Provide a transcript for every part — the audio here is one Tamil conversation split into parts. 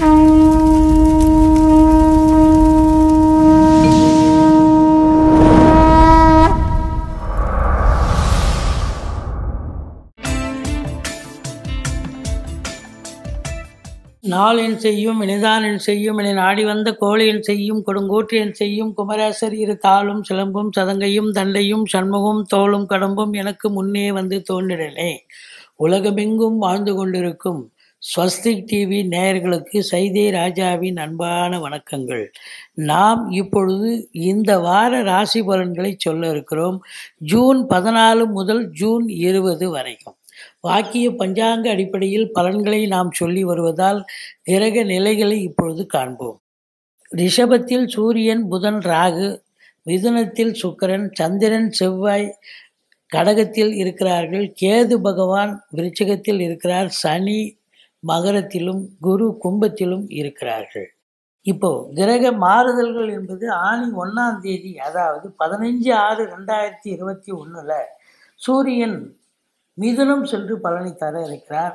நாளென் செய்யும் இனிதானென் செய்யும் என நாடி வந்த கோழியன் செய்யும் கொடுங்கோற்றியன் செய்யும் குமரேசர் இரு தாளும் சிலம்பும் சதங்கையும் தண்டையும் சண்முகம் தோளும் கடம்பும் எனக்கு முன்னே வந்து தோன்றிடனே உலகமெங்கும் வாழ்ந்து கொண்டிருக்கும் ஸ்வஸ்திக் டிவி நேயர்களுக்கு சைதே ராஜாவின் அன்பான வணக்கங்கள் நாம் இப்பொழுது இந்த வார ராசி பலன்களை சொல்ல இருக்கிறோம் ஜூன் பதினாலு முதல் ஜூன் இருபது வரைக்கும் வாக்கிய பஞ்சாங்க அடிப்படையில் பலன்களை நாம் சொல்லி வருவதால் கிரக நிலைகளை இப்பொழுது காண்போம் ரிஷபத்தில் சூரியன் புதன் ராகு மிதுனத்தில் சுக்கிரன் சந்திரன் செவ்வாய் கடகத்தில் இருக்கிறார்கள் கேது பகவான் விருச்சிகத்தில் இருக்கிறார் சனி மகரத்திலும் குரு கும்பத்திலும் இருக்கிறார்கள் இப்போ கிரக மாறுதல்கள் என்பது ஆணி ஒன்றாம் தேதி அதாவது பதினஞ்சு ஆறு ரெண்டாயிரத்தி இருபத்தி ஒன்றில் சூரியன் மிதுனம் சென்று பலனை தர இருக்கிறார்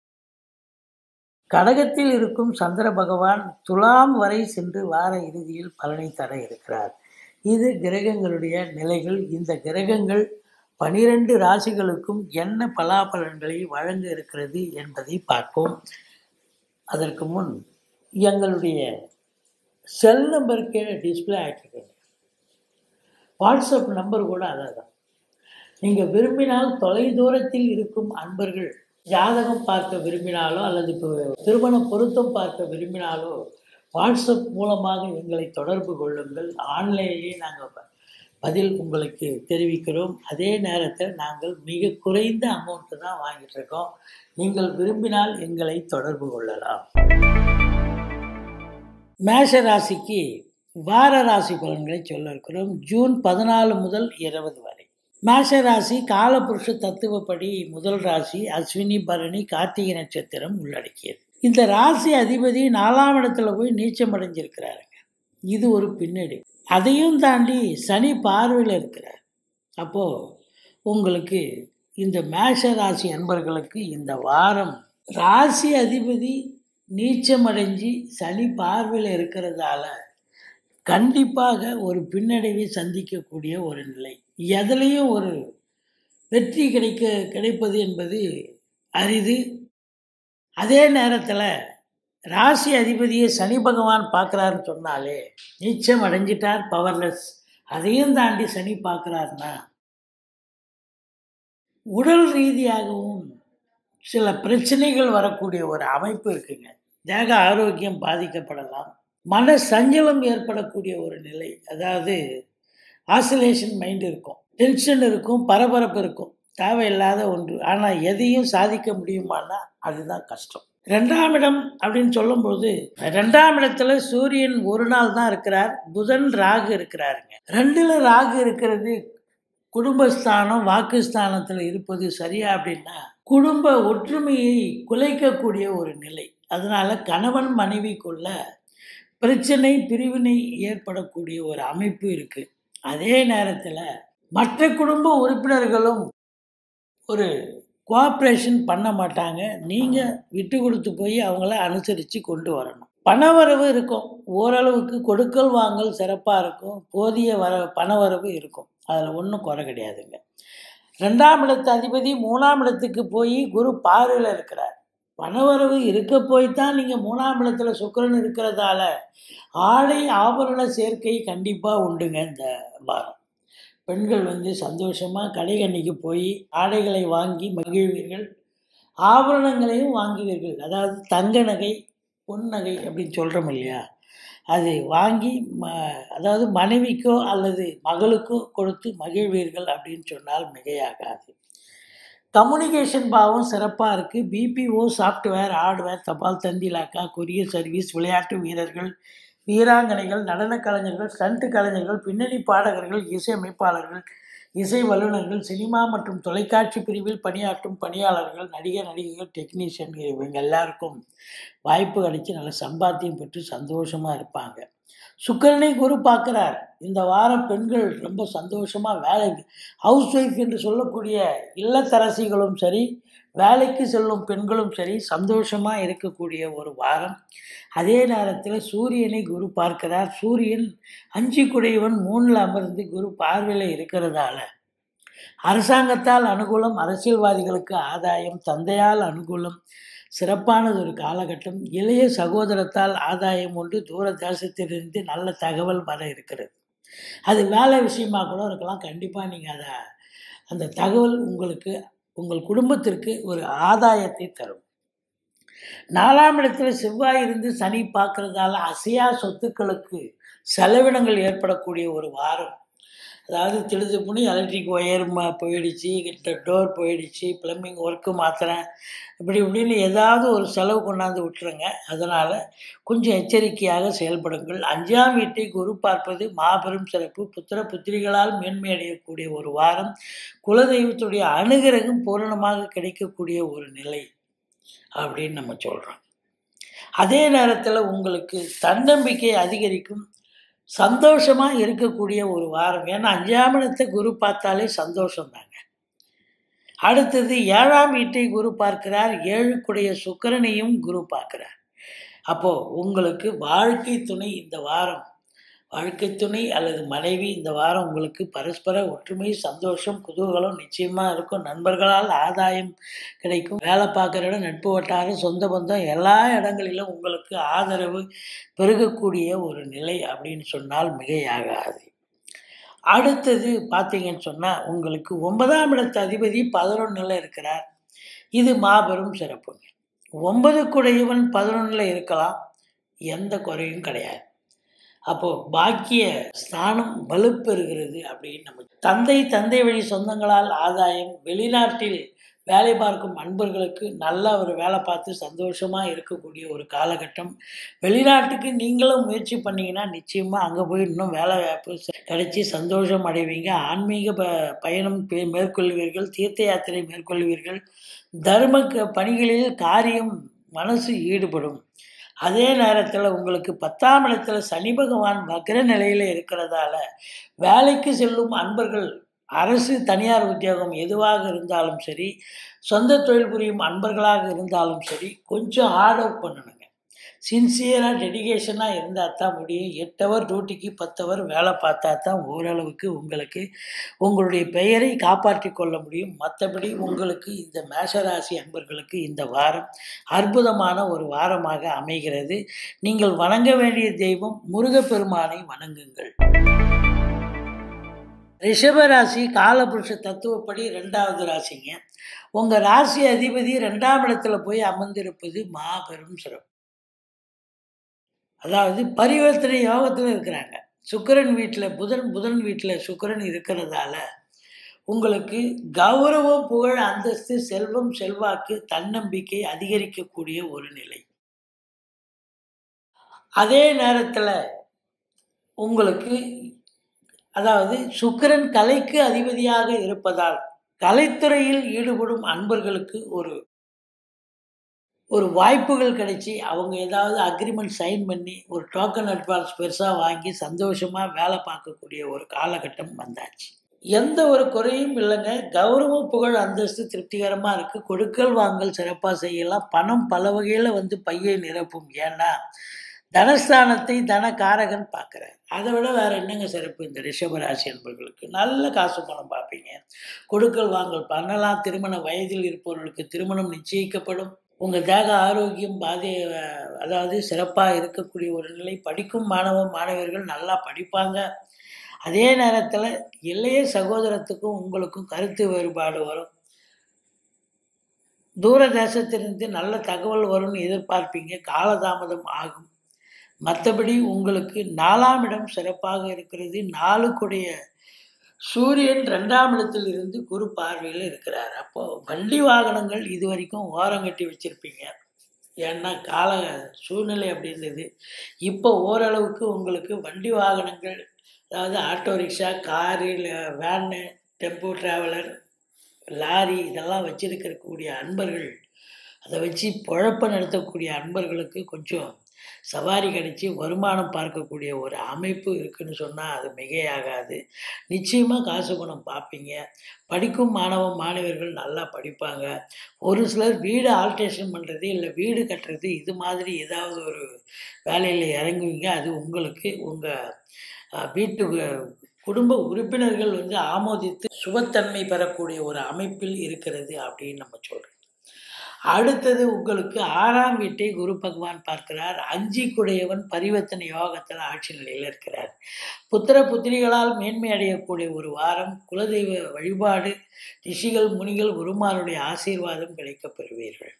கடகத்தில் இருக்கும் சந்திர பகவான் துலாம் வரை சென்று வார இறுதியில் பலனை தர இருக்கிறார் இது கிரகங்களுடைய நிலைகள் இந்த கிரகங்கள் பனிரெண்டு ராசிகளுக்கும் என்ன பலாபலன்களை வழங்க இருக்கிறது என்பதை பார்ப்போம் அதற்கு முன் எங்களுடைய செல் நம்பர் கீழே டிஸ்பிளே ஆகிட்டு வாட்ஸ்அப் நம்பர் கூட அதான் தான் நீங்கள் விரும்பினால் தொலை தூரத்தில் இருக்கும் அன்பர்கள் ஜாதகம் பார்க்க விரும்பினாலோ அல்லது இப்போ திருமண பொருத்தம் பார்க்க விரும்பினாலோ வாட்ஸ்அப் மூலமாக எங்களை தொடர்பு கொள்ளுங்கள் ஆன்லைனிலே நாங்கள் பதில் உங்களுக்கு தெரிவிக்கிறோம் அதே நேரத்தில் நாங்கள் மிக குறைந்த அமௌண்ட்டு தான் வாங்கிட்டு இருக்கோம் நீங்கள் விரும்பினால் எங்களை தொடர்பு கொள்ளலாம் மேஷ ராசிக்கு வார ராசி பலன்களை சொல்ல இருக்கிறோம் ஜூன் பதினாலு முதல் இருபது வரை மேஷ ராசி காலபுருஷ தத்துவப்படி முதல் ராசி அஸ்வினி பரணி கார்த்திகை நட்சத்திரம் உள்ளடக்கியது இந்த ராசி அதிபதி நாலாம் இடத்துல போய் நீச்சம் அடைஞ்சிருக்கிறாருங்க இது ஒரு பின்னடி அதையும் தாண்டி சனி பார்வையில் இருக்கிறார் அப்போது உங்களுக்கு இந்த மேஷ ராசி அன்பர்களுக்கு இந்த வாரம் ராசி அதிபதி நீச்சம் அடைஞ்சு சனி பார்வையில் இருக்கிறதால கண்டிப்பாக ஒரு பின்னடைவை சந்திக்கக்கூடிய ஒரு நிலை எதுலேயும் ஒரு வெற்றி கிடைக்க கிடைப்பது என்பது அரிது அதே நேரத்தில் ராசி அதிபதியை சனி பகவான் பார்க்குறாருன்னு சொன்னாலே நீச்சம் அடைஞ்சிட்டார் பவர்லெஸ் அதையும் தாண்டி சனி பார்க்குறாருன்னா உடல் ரீதியாகவும் சில பிரச்சனைகள் வரக்கூடிய ஒரு அமைப்பு இருக்குங்க தேக ஆரோக்கியம் பாதிக்கப்படலாம் மன சஞ்சலம் ஏற்படக்கூடிய ஒரு நிலை அதாவது ஆசிலேஷன் மைண்ட் இருக்கும் டென்ஷன் இருக்கும் பரபரப்பு இருக்கும் தேவையில்லாத ஒன்று ஆனால் எதையும் சாதிக்க முடியுமானா அதுதான் கஷ்டம் ரெண்டாம் இடம் அப்படின்னு சொல்லும்போது ரெண்டாம் இடத்துல சூரியன் ஒரு நாள் தான் இருக்கிறார் புதன் ராகு இருக்கிறாருங்க ரெண்டுல ராகு இருக்கிறது குடும்பஸ்தானம் வாக்குஸ்தானத்தில் இருப்பது சரியா அப்படின்னா குடும்ப ஒற்றுமையை குலைக்கக்கூடிய ஒரு நிலை அதனால கணவன் மனைவிக்குள்ள பிரச்சனை பிரிவினை ஏற்படக்கூடிய ஒரு அமைப்பு இருக்கு அதே நேரத்தில் மற்ற குடும்ப உறுப்பினர்களும் ஒரு கோஆப்ரேஷன் பண்ண மாட்டாங்க நீங்கள் விட்டு கொடுத்து போய் அவங்கள அனுசரித்து கொண்டு வரணும் பணவரவு இருக்கும் ஓரளவுக்கு கொடுக்கல் வாங்கல் சிறப்பாக இருக்கும் போதிய வர பணவரவு இருக்கும் அதில் ஒன்றும் குறை கிடையாதுங்க ரெண்டாம் இடத்து அதிபதி மூணாம் இடத்துக்கு போய் குரு பார்வையில் இருக்கிறார் பணவரவு இருக்க போய் தான் நீங்கள் மூணாம் இடத்துல சுக்கரன் இருக்கிறதால ஆடை ஆபரண சேர்க்கை கண்டிப்பாக உண்டுங்க இந்த வாரம் பெண்கள் வந்து சந்தோஷமாக கடைகண்ணிக்கு போய் ஆடைகளை வாங்கி மகிழ்வீர்கள் ஆபரணங்களையும் வாங்குவீர்கள் அதாவது தங்க நகை பொன் நகை அப்படின்னு சொல்கிறோம் இல்லையா அது வாங்கி ம அதாவது மனைவிக்கோ அல்லது மகளுக்கோ கொடுத்து மகிழ்வீர்கள் அப்படின்னு சொன்னால் மிகையாகாது கம்யூனிகேஷன் பாவம் சிறப்பாக இருக்குது பிபிஓ சாஃப்ட்வேர் ஹார்ட்வேர் தபால் தந்திலாக்கா கொரியர் சர்வீஸ் விளையாட்டு வீரர்கள் வீராங்கனைகள் நடன கலைஞர்கள் ஸ்டண்ட் கலைஞர்கள் பின்னணி பாடகர்கள் இசையமைப்பாளர்கள் இசை வல்லுநர்கள் சினிமா மற்றும் தொலைக்காட்சி பிரிவில் பணியாற்றும் பணியாளர்கள் நடிகர் நடிகைகள் டெக்னீஷியன் இவங்க எல்லாருக்கும் வாய்ப்பு கிடைச்சி நல்ல சம்பாத்தியம் பெற்று சந்தோஷமாக இருப்பாங்க சுக்கிரனை குரு பார்க்கிறார் இந்த வாரம் பெண்கள் ரொம்ப சந்தோஷமாக வேலை ஹவுஸ் ஒய்ஃப் என்று சொல்லக்கூடிய இல்லத்தரசிகளும் சரி வேலைக்கு செல்லும் பெண்களும் சரி சந்தோஷமாக இருக்கக்கூடிய ஒரு வாரம் அதே நேரத்தில் சூரியனை குரு பார்க்கிறார் சூரியன் அஞ்சு குடையவன் மூணில் அமர்ந்து குரு பார்வையில் இருக்கிறதால அரசாங்கத்தால் அனுகூலம் அரசியல்வாதிகளுக்கு ஆதாயம் தந்தையால் அனுகூலம் சிறப்பானது ஒரு காலகட்டம் இளைய சகோதரத்தால் ஆதாயம் உண்டு தூர தேசத்திலிருந்து நல்ல தகவல் வர இருக்கிறது அது வேலை விஷயமா கூட இருக்கலாம் கண்டிப்பாக நீங்கள் அதை அந்த தகவல் உங்களுக்கு உங்கள் குடும்பத்திற்கு ஒரு ஆதாயத்தை தரும் நாலாம் இடத்துல செவ்வாய் இருந்து சனி பார்க்கறதால அசையா சொத்துக்களுக்கு செலவினங்கள் ஏற்படக்கூடிய ஒரு வாரம் அதாவது திழுது புனி எலக்ட்ரிக் ஒயர் ம போயிடுச்சு டோர் போயிடுச்சு ப்ளம்பிங் ஒர்க்கு மாத்திரேன் இப்படி இப்படின்னு ஏதாவது ஒரு செலவு கொண்டாந்து விட்டுருங்க அதனால் கொஞ்சம் எச்சரிக்கையாக செயல்படுங்கள் அஞ்சாம் வீட்டை குரு பார்ப்பது மாபெரும் சிறப்பு புத்திர புத்திரிகளால் மேன்மை அடையக்கூடிய ஒரு வாரம் குலதெய்வத்துடைய அனுகிரகம் பூரணமாக கிடைக்கக்கூடிய ஒரு நிலை அப்படின்னு நம்ம சொல்கிறோம் அதே நேரத்தில் உங்களுக்கு தன்னம்பிக்கை அதிகரிக்கும் சந்தோஷமாக இருக்கக்கூடிய ஒரு வாரம் ஏன்னா அஞ்சாம் இடத்தை குரு பார்த்தாலே சந்தோஷம் தாங்க அடுத்தது ஏழாம் வீட்டை குரு பார்க்கிறார் ஏழுக்குடைய சுக்கரனையும் குரு பார்க்கிறார் அப்போது உங்களுக்கு வாழ்க்கை துணை இந்த வாரம் வாழ்க்கை துணை அல்லது மனைவி இந்த வாரம் உங்களுக்கு பரஸ்பர ஒற்றுமை சந்தோஷம் குதூகலம் நிச்சயமாக இருக்கும் நண்பர்களால் ஆதாயம் கிடைக்கும் வேலை பார்க்குற இடம் நட்பு வட்டாரம் சொந்த பந்தம் எல்லா இடங்களிலும் உங்களுக்கு ஆதரவு பெருகக்கூடிய ஒரு நிலை அப்படின்னு சொன்னால் மிகையாகாது அடுத்தது பார்த்தீங்கன்னு சொன்னால் உங்களுக்கு ஒன்பதாம் இடத்து அதிபதி பதினொன்றில் இருக்கிறார் இது மாபெரும் சிறப்புங்க ஒன்பது குடையவன் பதினொன்றில் இருக்கலாம் எந்த குறையும் கிடையாது அப்போது பாக்கிய ஸ்தானம் வலுப்பெறுகிறது அப்படின்னு நம்ம தந்தை தந்தை வழி சொந்தங்களால் ஆதாயம் வெளிநாட்டில் வேலை பார்க்கும் அன்பர்களுக்கு நல்லா ஒரு வேலை பார்த்து சந்தோஷமாக இருக்கக்கூடிய ஒரு காலகட்டம் வெளிநாட்டுக்கு நீங்களும் முயற்சி பண்ணிங்கன்னா நிச்சயமாக அங்கே போய் இன்னும் வேலை வாய்ப்பு கிடைச்சி சந்தோஷம் அடைவீங்க ஆன்மீக ப பயணம் மேற்கொள்வீர்கள் தீர்த்த யாத்திரை மேற்கொள்வீர்கள் தர்ம பணிகளில் காரியம் மனசு ஈடுபடும் அதே நேரத்தில் உங்களுக்கு பத்தாம் இடத்துல சனி பகவான் வக்ர நிலையில் இருக்கிறதால வேலைக்கு செல்லும் அன்பர்கள் அரசு தனியார் உத்தியோகம் எதுவாக இருந்தாலும் சரி சொந்த தொழில் புரியும் அன்பர்களாக இருந்தாலும் சரி கொஞ்சம் ஹார்ட் ஒர்க் பண்ணணுங்க சின்சியராக டெடிகேஷனாக இருந்தால் தான் முடியும் எட்டு ஹவர் டியூட்டிக்கு பத்து ஹவர் வேலை பார்த்தா தான் ஓரளவுக்கு உங்களுக்கு உங்களுடைய பெயரை காப்பாற்றி கொள்ள முடியும் மற்றபடி உங்களுக்கு இந்த மேஷராசி அன்பர்களுக்கு இந்த வாரம் அற்புதமான ஒரு வாரமாக அமைகிறது நீங்கள் வணங்க வேண்டிய தெய்வம் முருகப்பெருமானை வணங்குங்கள் ரிஷபராசி காலபுருஷ தத்துவப்படி ரெண்டாவது ராசிங்க உங்கள் ராசி அதிபதி ரெண்டாம் இடத்துல போய் அமர்ந்திருப்பது மாபெரும் சிறப்பு அதாவது பரிவர்த்தனை யோகத்தில் இருக்கிறாங்க சுக்கரன் வீட்டில் புதன் புதன் வீட்டில் சுக்கரன் இருக்கிறதால உங்களுக்கு கௌரவம் புகழ் அந்தஸ்து செல்வம் செல்வாக்கு தன்னம்பிக்கை அதிகரிக்கக்கூடிய ஒரு நிலை அதே நேரத்தில் உங்களுக்கு அதாவது சுக்கிரன் கலைக்கு அதிபதியாக இருப்பதால் கலைத்துறையில் ஈடுபடும் அன்பர்களுக்கு ஒரு ஒரு வாய்ப்புகள் கிடைச்சி அவங்க ஏதாவது அக்ரிமெண்ட் சைன் பண்ணி ஒரு டோக்கன் அட்வான்ஸ் பெருசாக வாங்கி சந்தோஷமாக வேலை பார்க்கக்கூடிய ஒரு காலகட்டம் வந்தாச்சு எந்த ஒரு குறையும் இல்லைங்க கௌரவம் புகழ் அந்தஸ்து திருப்திகரமாக இருக்குது கொடுக்கல் வாங்கல் சிறப்பாக செய்யலாம் பணம் பல வகையில் வந்து பையை நிரப்பும் ஏன்னா தனஸ்தானத்தை தனகாரகன் பார்க்குறார் அதை விட வேறு என்னங்க சிறப்பு இந்த ரிஷபராசி அன்பர்களுக்கு நல்ல காசு பணம் பார்ப்பீங்க கொடுக்கல் வாங்கல் பண்ணலாம் திருமண வயதில் இருப்பவர்களுக்கு திருமணம் நிச்சயிக்கப்படும் உங்கள் தேக ஆரோக்கியம் பாதி அதாவது சிறப்பாக இருக்கக்கூடிய ஒரு நிலை படிக்கும் மாணவ மாணவர்கள் நல்லா படிப்பாங்க அதே நேரத்தில் இளைய சகோதரத்துக்கும் உங்களுக்கும் கருத்து வேறுபாடு வரும் தூர தேசத்திலிருந்து நல்ல தகவல் வரும்னு எதிர்பார்ப்பீங்க காலதாமதம் ஆகும் மற்றபடி உங்களுக்கு நாலாம் இடம் சிறப்பாக இருக்கிறது நாலுக்குடைய சூரியன் ரெண்டாம் இடத்தில் இருந்து குரு பார்வையில் இருக்கிறார் அப்போது வண்டி வாகனங்கள் இது வரைக்கும் ஓரங்கட்டி வச்சுருப்பீங்க ஏன்னா கால சூழ்நிலை அப்படி இருந்தது இப்போ ஓரளவுக்கு உங்களுக்கு வண்டி வாகனங்கள் அதாவது auto rickshaw car van tempo traveller lorry இதெல்லாம் வச்சிருக்கக்கூடிய அன்பர்கள் அதை வச்சு பொழப்ப நடத்தக்கூடிய அன்பர்களுக்கு கொஞ்சம் சவாரி கிடைச்சி வருமானம் பார்க்கக்கூடிய ஒரு அமைப்பு இருக்குன்னு சொன்னால் அது மிகையாகாது நிச்சயமாக காசு குணம் பார்ப்பீங்க படிக்கும் மாணவ மாணவர்கள் நல்லா படிப்பாங்க ஒரு சிலர் வீடு ஆல்ட்ரேஷன் பண்ணுறது இல்லை வீடு கட்டுறது இது மாதிரி ஏதாவது ஒரு வேலையில் இறங்குவீங்க அது உங்களுக்கு உங்கள் வீட்டு குடும்ப உறுப்பினர்கள் வந்து ஆமோதித்து சுபத்தன்மை பெறக்கூடிய ஒரு அமைப்பில் இருக்கிறது அப்படின்னு நம்ம சொல்கிறோம் அடுத்தது உங்களுக்கு ஆறாம் வீட்டை குரு பகவான் பார்க்கிறார் அஞ்சி குடையவன் பரிவர்த்தனை யோகத்தில் ஆட்சி நிலையில் இருக்கிறார் புத்திர புத்திரிகளால் மேன்மை அடையக்கூடிய ஒரு வாரம் குலதெய்வ வழிபாடு ரிஷிகள் முனிகள் குருமாருடைய ஆசீர்வாதம் கிடைக்கப் பெறுவீர்கள்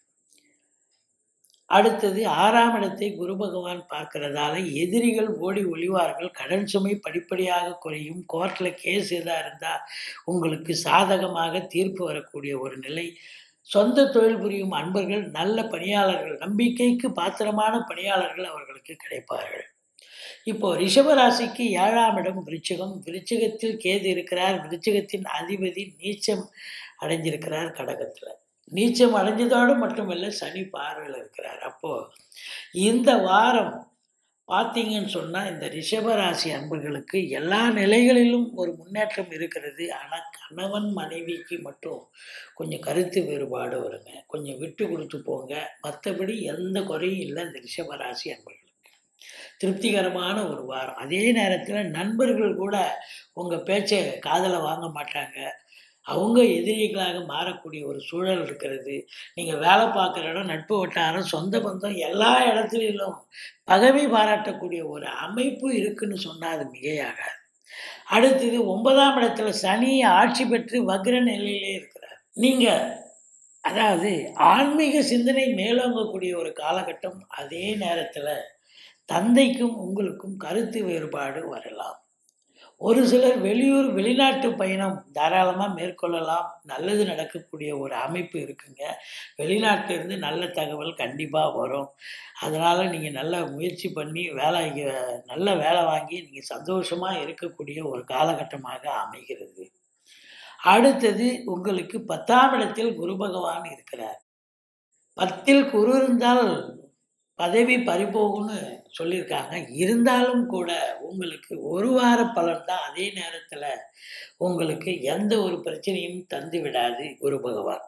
அடுத்தது ஆறாம் இடத்தை குரு பகவான் பார்க்கறதால எதிரிகள் ஓடி ஒளிவார்கள் கடன் சுமை படிப்படியாக குறையும் கோர்ட்டில் கேஸ் எதாக இருந்தால் உங்களுக்கு சாதகமாக தீர்ப்பு வரக்கூடிய ஒரு நிலை சொந்த தொழில் புரியும் அன்பர்கள் நல்ல பணியாளர்கள் நம்பிக்கைக்கு பாத்திரமான பணியாளர்கள் அவர்களுக்கு கிடைப்பார்கள் இப்போ ரிஷபராசிக்கு ஏழாம் இடம் விருச்சிகம் விருச்சிகத்தில் கேது இருக்கிறார் விருச்சிகத்தின் அதிபதி நீச்சம் அடைஞ்சிருக்கிறார் கடகத்தில் நீச்சம் அடைஞ்சதோடு மட்டுமல்ல சனி பார்வையில் இருக்கிறார் அப்போது இந்த வாரம் பார்த்தீங்கன்னு சொன்னால் இந்த ரிஷபராசி அன்பர்களுக்கு எல்லா நிலைகளிலும் ஒரு முன்னேற்றம் இருக்கிறது ஆனால் கணவன் மனைவிக்கு மட்டும் கொஞ்சம் கருத்து வேறுபாடு வருங்க கொஞ்சம் விட்டு கொடுத்து போங்க மற்றபடி எந்த குறையும் இல்லை இந்த ரிஷபராசி அன்பர்களுக்கு திருப்திகரமான ஒரு வாரம் அதே நேரத்தில் நண்பர்கள் கூட உங்கள் பேச்சை காதலை வாங்க மாட்டாங்க அவங்க எதிரிகளாக மாறக்கூடிய ஒரு சூழல் இருக்கிறது நீங்கள் வேலை பார்க்குற இடம் நட்பு வட்டாரம் சொந்த பந்தம் எல்லா இடத்துலையும் பதவி பாராட்டக்கூடிய ஒரு அமைப்பு இருக்குன்னு சொன்னால் அது மிகையாகாது அடுத்தது ஒன்பதாம் இடத்துல சனி ஆட்சி பெற்று வக்ர நிலையிலே இருக்கிறார் நீங்கள் அதாவது ஆன்மீக சிந்தனை மேலோங்கக்கூடிய ஒரு காலகட்டம் அதே நேரத்தில் தந்தைக்கும் உங்களுக்கும் கருத்து வேறுபாடு வரலாம் ஒரு சிலர் வெளியூர் வெளிநாட்டு பயணம் தாராளமாக மேற்கொள்ளலாம் நல்லது நடக்கக்கூடிய ஒரு அமைப்பு இருக்குங்க வெளிநாட்டிலிருந்து நல்ல தகவல் கண்டிப்பாக வரும் அதனால் நீங்கள் நல்ல முயற்சி பண்ணி வேலை நல்ல வேலை வாங்கி நீங்கள் சந்தோஷமாக இருக்கக்கூடிய ஒரு காலகட்டமாக அமைகிறது அடுத்தது உங்களுக்கு பத்தாம் இடத்தில் குரு பகவான் இருக்கிறார் பத்தில் குரு இருந்தால் பதவி பறிபோகும்னு சொல்லியிருக்காங்க இருந்தாலும் கூட உங்களுக்கு ஒரு வார பலன் தான் அதே நேரத்தில் உங்களுக்கு எந்த ஒரு பிரச்சனையும் தந்து விடாது குரு பகவான்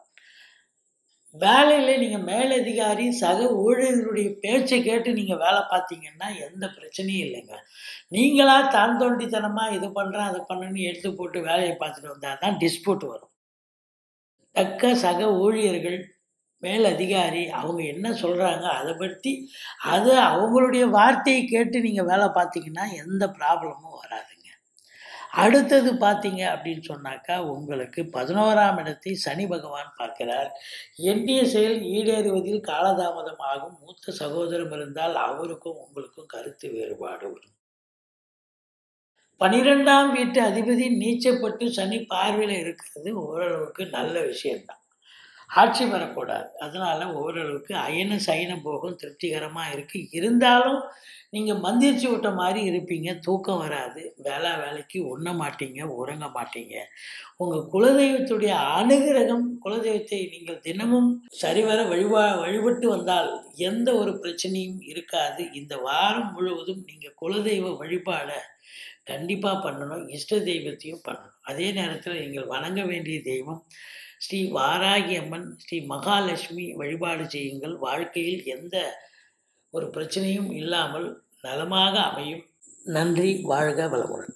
வேலையில் நீங்கள் மேலதிகாரி சக ஊழியர்களுடைய பேச்சை கேட்டு நீங்கள் வேலை பார்த்தீங்கன்னா எந்த பிரச்சனையும் இல்லைங்க நீங்களாக தான் தோண்டித்தனமாக இது பண்ணுறேன் அதை பண்ணுன்னு எடுத்து போட்டு வேலையை பார்த்துட்டு வந்தால் தான் டிஸ்பியூட் வரும் தக்க சக ஊழியர்கள் மேல் அதிகாரி அவங்க என்ன சொல்கிறாங்க அதை பற்றி அதை அவங்களுடைய வார்த்தையை கேட்டு நீங்கள் வேலை பார்த்தீங்கன்னா எந்த ப்ராப்ளமும் வராதுங்க அடுத்தது பார்த்தீங்க அப்படின்னு சொன்னாக்கா உங்களுக்கு பதினோராம் இடத்தை சனி பகவான் பார்க்கிறார் எண்ணிய செயல் ஈடேறுவதில் காலதாமதம் ஆகும் மூத்த சகோதரம் இருந்தால் அவருக்கும் உங்களுக்கும் கருத்து வேறுபாடு வரும் பனிரெண்டாம் வீட்டு அதிபதி நீச்சப்பட்டு சனி பார்வையில் இருக்கிறது ஓரளவுக்கு நல்ல விஷயம்தான் ஆட்சி வரக்கூடாது அதனால் ஓரளவுக்கு அயன சயன போகம் திருப்திகரமாக இருக்குது இருந்தாலும் நீங்கள் மந்திரிச்சு விட்ட மாதிரி இருப்பீங்க தூக்கம் வராது வேலை வேலைக்கு உண்ண மாட்டீங்க உறங்க மாட்டீங்க உங்கள் குலதெய்வத்துடைய அனுகிரகம் குலதெய்வத்தை நீங்கள் தினமும் சரிவர வழிபா வழிபட்டு வந்தால் எந்த ஒரு பிரச்சனையும் இருக்காது இந்த வாரம் முழுவதும் நீங்கள் குலதெய்வ வழிபாடை கண்டிப்பாக பண்ணணும் இஷ்ட தெய்வத்தையும் பண்ணணும் அதே நேரத்தில் நீங்கள் வணங்க வேண்டிய தெய்வம் ஸ்ரீ வாராகி அம்மன் ஸ்ரீ மகாலட்சுமி வழிபாடு செய்யுங்கள் வாழ்க்கையில் எந்த ஒரு பிரச்சனையும் இல்லாமல் நலமாக அமையும் நன்றி வாழ்க வளமுடன்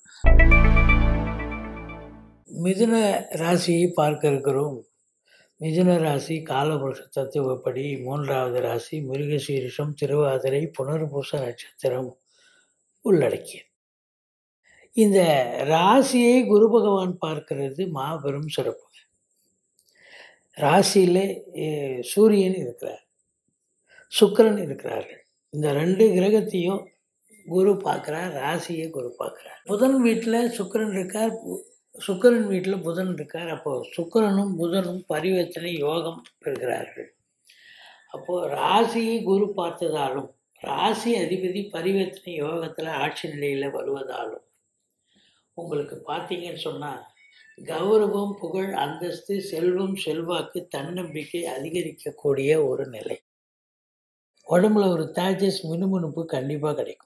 மிதுன ராசியை பார்க்க இருக்கிறோம் மிதுன ராசி காலபுருஷ தத்துவப்படி மூன்றாவது ராசி மிருகசீரிஷம் திருவாதிரை புனர்பூச நட்சத்திரம் உள்ளடக்கிய இந்த ராசியை குரு பகவான் பார்க்கிறது மாபெரும் சிறப்பு ராசியில் சூரியன் இருக்கிறார் சுக்கரன் இருக்கிறார்கள் இந்த ரெண்டு கிரகத்தையும் குரு பார்க்குறார் ராசியை குரு பார்க்குறார் புதன் வீட்டில் சுக்கரன் இருக்கார் சுக்கரன் வீட்டில் புதன் இருக்கார் அப்போது சுக்கரனும் புதனும் பரிவர்த்தனை யோகம் பெறுகிறார்கள் அப்போது ராசியை குரு பார்த்ததாலும் ராசி அதிபதி பரிவர்த்தனை யோகத்தில் ஆட்சி நிலையில் வருவதாலும் உங்களுக்கு பார்த்தீங்கன்னு சொன்னால் கௌரவம் புகழ் அந்தஸ்து செல்வம் செல்வாக்கு தன்னம்பிக்கை அதிகரிக்கக்கூடிய ஒரு நிலை உடம்புல ஒரு தேஜஸ் மினுமினுப்பு கண்டிப்பாக கிடைக்கும்